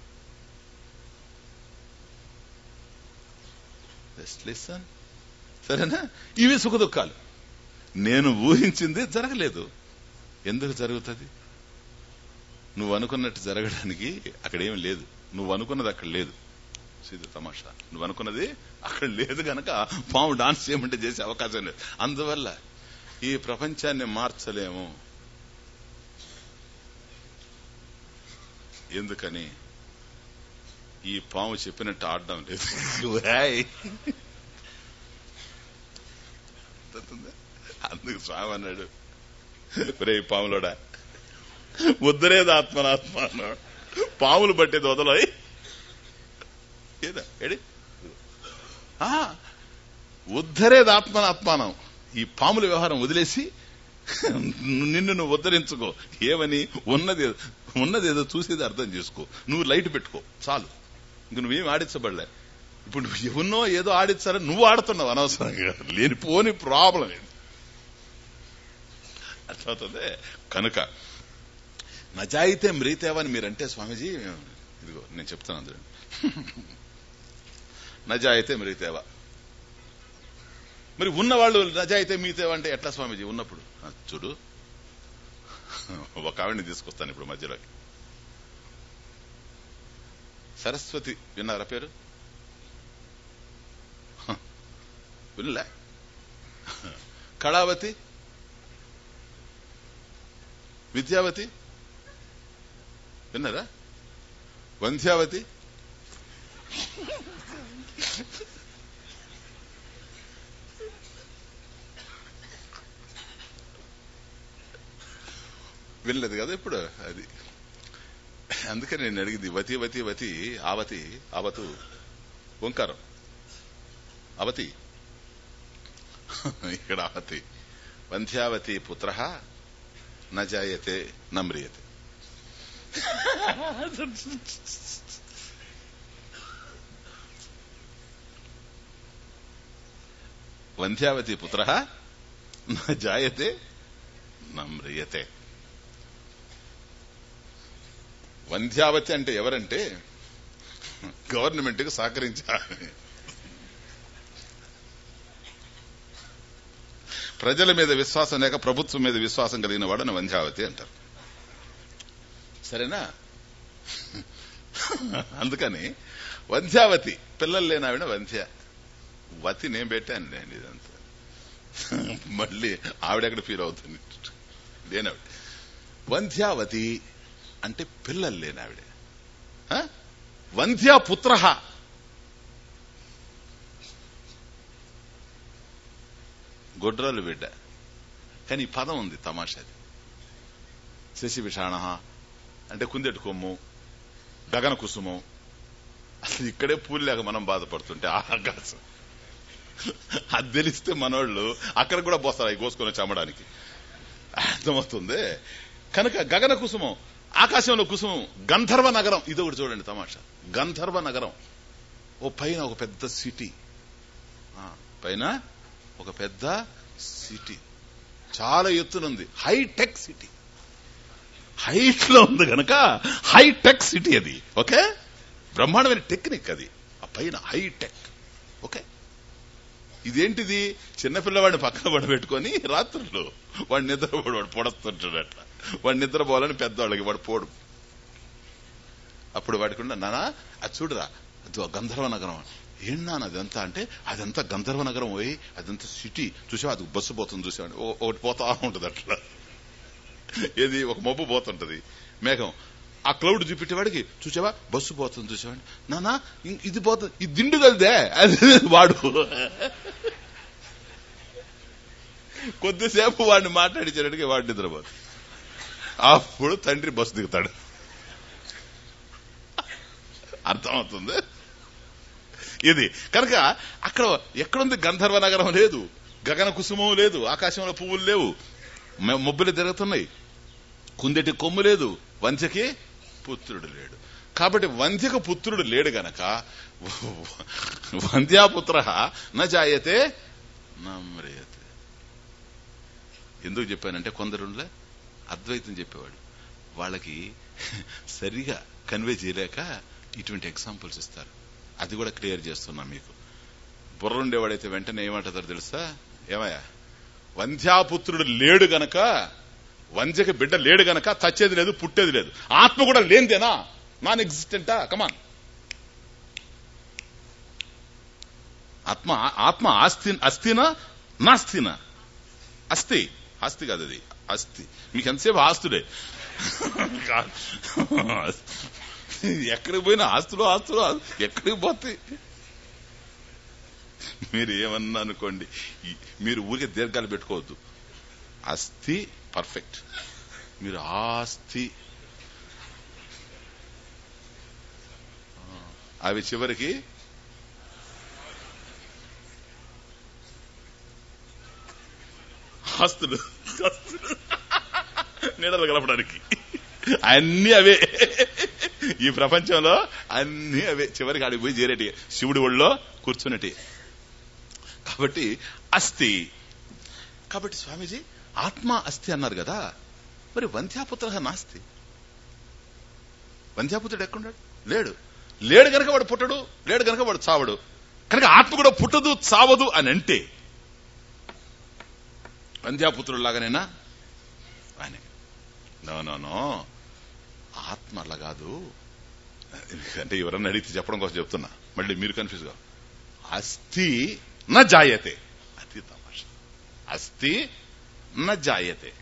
జస్ట్ లిసన్ సరేనా ఇవి సుఖ దుఃఖాలు నేను ఊహించింది జరగలేదు ఎందుకు జరుగుతుంది నువ్వు అనుకున్నట్టు జరగడానికి అక్కడ ఏమి లేదు నువ్వు అనుకున్నది అక్కడ లేదు ఇది తమాషా నువ్వు అనుకున్నది అక్కడ లేదు గనక పాము డాన్స్ చేయమంటే చేసే అవకాశం లేదు అందువల్ల ఈ ప్రపంచాన్ని మార్చలేము ఎందుకని ఈ పాము చెప్పినట్టు ఆడడం లేదు హాయ్. అర్థమవుతుందా? అందుకు స్వామి అన్నాడు రే పాములోడా ఉద్దరేది ఆత్మనాత్మ అన్నాడు పాములు పట్టేది వదలయి ఏదా ఎడి ఆ, ఉద్ధరేది ఆత్మనాత్మానం ఈ పాముల వ్యవహారం వదిలేసి నిన్ను నువ్వు ఉద్ధరించుకో ఏమని ఉన్నది ఉన్నది ఏదో చూసేది అర్థం చేసుకో నువ్వు లైట్ పెట్టుకో చాలు ఇంక నువ్వేం ఆడించబడలే ఇప్పుడు నువ్వు ఎవరినో ఏదో ఆడించాలని నువ్వు ఆడుతున్నావు అనవసరంగా లేనిపోని ప్రాబ్లం ఇది అర్థమవుతుంది కనుక నజాయితే మ్రీతేవని మీరంటే స్వామీజీ ఇదిగో నేను చెప్తాను అందులో నజాయితే మ్రీతేవ మరి ఉన్నవాళ్ళు నజాయితే మీతేవ అంటే ఎట్లా స్వామీజీ ఉన్నప్పుడు ఆ, చూడు ఒక ఆవిడని తీసుకొస్తాను ఇప్పుడు మధ్యలోకి సరస్వతి విన్నారా పేరు హ, వినలే కళావతి విద్యావతి విన్నారా వంధ్యావతి వినలేదు కదా ఇప్పుడు అది అందుకని నేను అడిగింది వతి వతి వతి ఆవతి ఆవతు ఓంకారం అవతి ఇక్కడ అవతి వంధ్యావతి పుత్ర నజాయతే నమ్రియతే వంధ్యావతి పుత్ర జాయతే నమ్రియతే వంధ్యావతి అంటే ఎవరంటే గవర్నమెంట్ కి సహకరించాలి ప్రజల మీద విశ్వాసం లేక ప్రభుత్వం మీద విశ్వాసం కలిగిన వాడని వంధ్యావతి అంటారు సరేనా అందుకని వంధ్యావతి పిల్లలు లేని ఆవిడ వంధ్య వతి నేను పెట్టాను నేను ఇదంతా మళ్ళీ ఆవిడెక్కడ ఫీల్ అవుతుంది లేనావిడ వంధ్యావతి అంటే పిల్లలు లేని ఆవిడ ఆ? వంధ్యా పుత్ర గొడ్రాలు బిడ్డ కానీ ఈ పదం ఉంది తమాషాది శశి విషాణ అంటే కుందెట్టు కొమ్ము గగన కుసుమం అసలు ఇక్కడే పూలు లేక మనం బాధపడుతుంటే ఆకాశం అది తెలిస్తే మనోళ్ళు అక్కడ కూడా పోస్తారు అవి కోసుకొని చమ్మడానికి అర్థమవుతుంది కనుక గగన కుసుమం ఆకాశంలో కుసుమం గంధర్వ నగరం ఇది ఒకటి చూడండి తమాషా గంధర్వ నగరం ఓ పైన ఒక పెద్ద సిటీ ఆ, పైన ఒక పెద్ద సిటీ చాలా ఎత్తునుంది హైటెక్ సిటీ హైట్ లో ఉంది గనక హైటెక్ సిటీ అది ఓకే బ్రహ్మాండమైన టెక్నిక్ అది ఆ పైన హైటెక్ ఓకే ఇదేంటిది చిన్నపిల్లవాడిని పక్కన పడబెట్టుకొని రాత్రులు వాడు నిద్రపోడు వాడు పొడస్తుంటాడు అట్లా వాడు నిద్రపోవాలని పెద్దవాళ్ళకి వాడు పోడు అప్పుడు వాడికి ఉన్న నానా అది చూడరా అది గంధర్వ నగరం ఏం నాన్న అదంతా అంటే అదంతా గంధర్వ నగరం పోయి అదంతా సిటీ చూసావా అది బస్సు పోతుంది చూసావా ఓ- ఒకటి పోతా ఉంటది అట్లా ఏది ఒక మబ్బు పోతుంటది మేఘం ఆ క్లౌడ్ చూపెట్టేవాడికి చూసావా బస్సు పోతుంది చూసావాడి నానా ఇం- ఇది పోతుంది ఇది దిండు కలిదే అది వాడు కొద్దిసేపు వాడిని మాట్లాడించేటట్టుగా వాడు నిద్రపోదు అప్పుడు తండ్రి బస్సు దిగుతాడు అర్థమవుతుంది ఇది కనుక అక్కడ ఎక్కడుంది గంధర్వ నగరం లేదు గగన కుసుమం లేదు ఆకాశంలో పువ్వులు లేవు మ- మబ్బులు తిరుగుతున్నాయి కుందెటి కొమ్ము లేదు వంచకి పుత్రుడు లేడు కాబట్టి వంధ్యకు పుత్రుడు లేడు గనక వంధ్యాపుత్ర నజాయతే నమ్రియతే ఎందుకు చెప్పానంటే కొందరులే అద్వైతం చెప్పేవాడు వాళ్ళకి సరిగా కన్వే చేయలేక ఇటువంటి ఎగ్జాంపుల్స్ ఇస్తారు అది కూడా క్లియర్ చేస్తున్నా మీకు బుర్ర ఉండేవాడైతే వెంటనే ఏమంటారు తెలుసా ఏమయ్యా వంధ్యాపుత్రుడు లేడు గనక వంజకి బిడ్డ లేడు గనక చచ్చేది లేదు పుట్టేది లేదు ఆత్మ కూడా లేనిదేనా నాన్ ఎగ్జిస్టెంటా కమాన్ ఆత్మ ఆత్మ ఆస్తి అస్థినా నాస్తినా అస్థి ఆస్తి కాదు అది అస్థి మీకు ఎంతసేపు ఆస్తుడే ఎక్కడికి పోయినా ఆస్తులు ఆస్తులు ఆస్తులు, ఎక్కడికి పోతాయి మీరు ఏమన్నా అనుకోండి ఈ- మీరు ఊరికే దీర్ఘాలు పెట్టుకోవద్దు అస్థి పర్ఫెక్ట్ మీరు ఆస్తి ఆ, అవి చివరికి ఆస్తులు ఆస్తులు. నీడలు కలపడానికి అన్ని అవే ఈ ప్రపంచంలో అన్ని అవే చివరికి ఆడికి పోయి చేరేటి శివుడి ఒళ్ళో కూర్చున్నటి కాబట్టి అస్థి కాబట్టి స్వామీజీ ఆత్మ అస్థి అన్నారు కదా మరి వంధ్యాపుత్ర నాస్తి వంధ్యాపుత్రుడు ఎక్కడున్నాడు లేడు లేడు గనక వాడు పుట్టడు లేడు గనక వాడు చావడు కనుక ఆత్మ కూడా పుట్టదు చావదు అని అంటే వంధ్యాపుత్రుడు లాగానేనా అని నో నో నో ఆత్మ అలా కాదు అంటే ఎవరన్నా అడిగితే చెప్పడం కోసం చెప్తున్నా మళ్ళీ మీరు కన్ఫ్యూజ్ గా అస్థి న జాయతే అతి తమాష అస్థి న జాయతే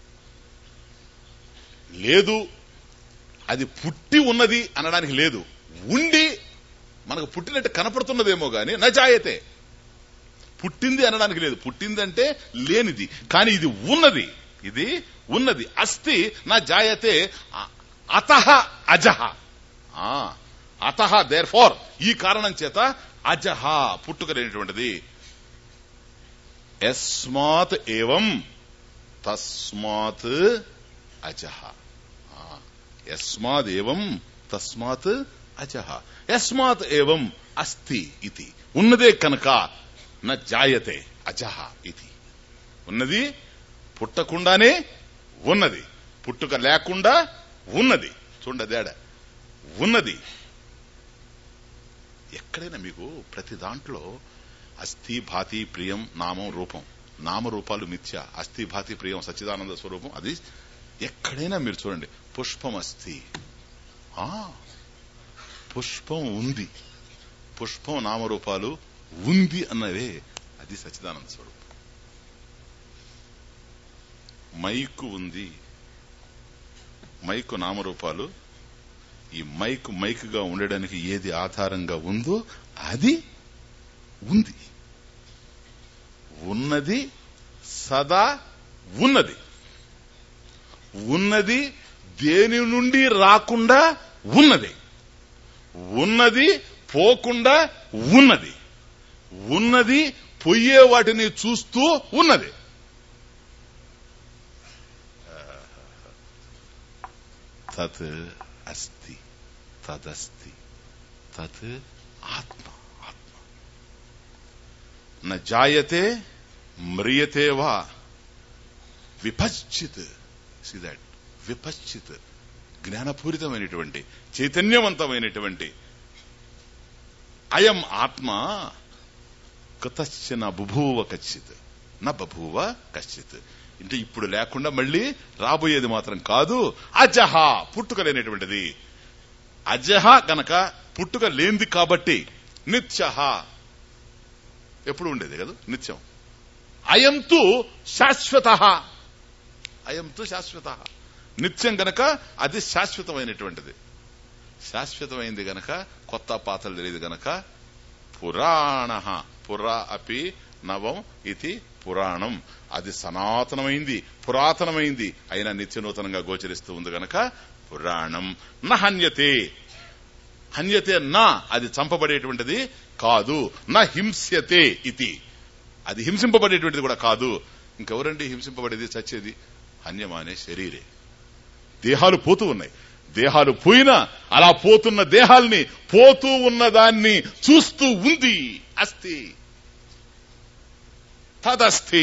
లేదు అది పుట్టి ఉన్నది అనడానికి లేదు ఉండి మనకు పుట్టినట్టు కనపడుతున్నదేమో గాని న జాయతే పుట్టింది అనడానికి లేదు పుట్టింది అంటే లేనిది కానీ ఇది ఉన్నది ఇది ఉన్నది అస్థి నా జాయతే అతహ అజహ అతహ దేర్ ఫార్ ఈ కారణం చేత అజహ పుట్టుకలేనటువంటిది యస్మాత్ ఏవం తస్మాత్ అజహ ఆ, యస్మాత్ ఏవం తస్మాత్ అజహ యస్మాత్ ఏవం అస్థి ఇది ఉన్నదే కనుక న జాయతే అజహ ఇది ఉన్నది పుట్టకుండానే ఉన్నది పుట్టుక లేకుండా ఉన్నది చూడదేడ ఉన్నది ఎక్కడైనా మీకు ప్రతి దాంట్లో అస్థి భాతి ప్రియం నామం రూపం నామరూపాలు మిథ్య అస్థి భాతి ప్రియం సచ్చిదానంద స్వరూపం అది ఎక్కడైనా మీరు చూడండి పుష్పం అస్థి ఆ, పుష్పం ఉంది పుష్పం నామరూపాలు ఉంది అన్నవే అది సచ్చిదానంద స్వరూపం మైకు ఉంది మైకు నామరూపాలు ఈ మైక్ మైక్గా ఉండడానికి ఏది ఆధారంగా ఉందో అది ఉంది ఉన్నది సదా ఉన్నది ఉన్నది దేని నుండి రాకుండా ఉన్నది ఉన్నది పోకుండా ఉన్నది ఉన్నది పొయ్యే వాటిని చూస్తూ ఉన్నది తత్ అస్తి తదస్తి తత్ ఆత్మ ఆత్మ న జాయతే మ్రియతే వా విపశ్చిత్ దట్ విపశ్చిత్ జ్ఞానపూరితమైనటువంటి చైతన్యవంతమైనటువంటి అయం ఆత్మ కతశ్చన బుభూవ కచ్చిత్ నా బభూవ కశ్చిత్ అంటే ఇప్పుడు లేకుండా మళ్ళీ రాబోయేది మాత్రం కాదు అజహ పుట్టుక లేనటువంటిది అజహ గనక పుట్టుక లేనిది కాబట్టి నిత్య ఎప్పుడు ఉండేది కదా నిత్యం అయంతు శాశ్వత అయంతు శాశ్వత నిత్యం గనక అది శాశ్వతమైనటువంటిది శాశ్వతమైంది గనక కొత్త పాతలు తెలియదు గనక పురాణ పురా అపి నవం ఇది పురాణం అది సనాతనమైంది పురాతనమైంది అయినా నిత్య నూతనంగా గోచరిస్తూ ఉంది గనక పురాణం న హన్యతే హన్యతే నా అది చంపబడేటువంటిది కాదు నా హింస్యతే ఇది అది హింసింపబడేటువంటిది కూడా కాదు ఇంకెవరండి హింసింపబడేది చచ్చేది హన్యమానే శరీరే దేహాలు పోతూ ఉన్నాయి దేహాలు పోయినా అలా పోతున్న దేహాల్ని పోతూ ఉన్న దాన్ని చూస్తూ ఉంది అస్థి తదస్థి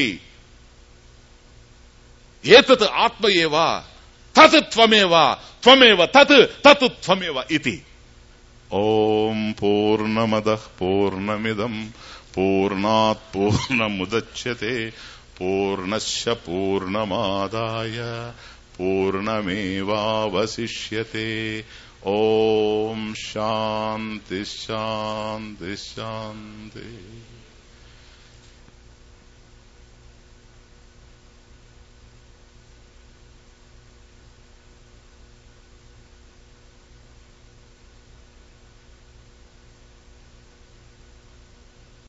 ఏతత్ ఆత్మ ఏవా తత్ త్వమేవ త్వమేవ తత్ తత్ త్వమేవ ఇది ఓం పూర్ణమద పూర్ణమిదం పూర్ణాత్ పూర్ణముదచ్యతే పూర్ణశ్చ పూర్ణమాదాయ పూర్ణమేవావశిష్యతే ఓం శాంతి శాంతి శాంతి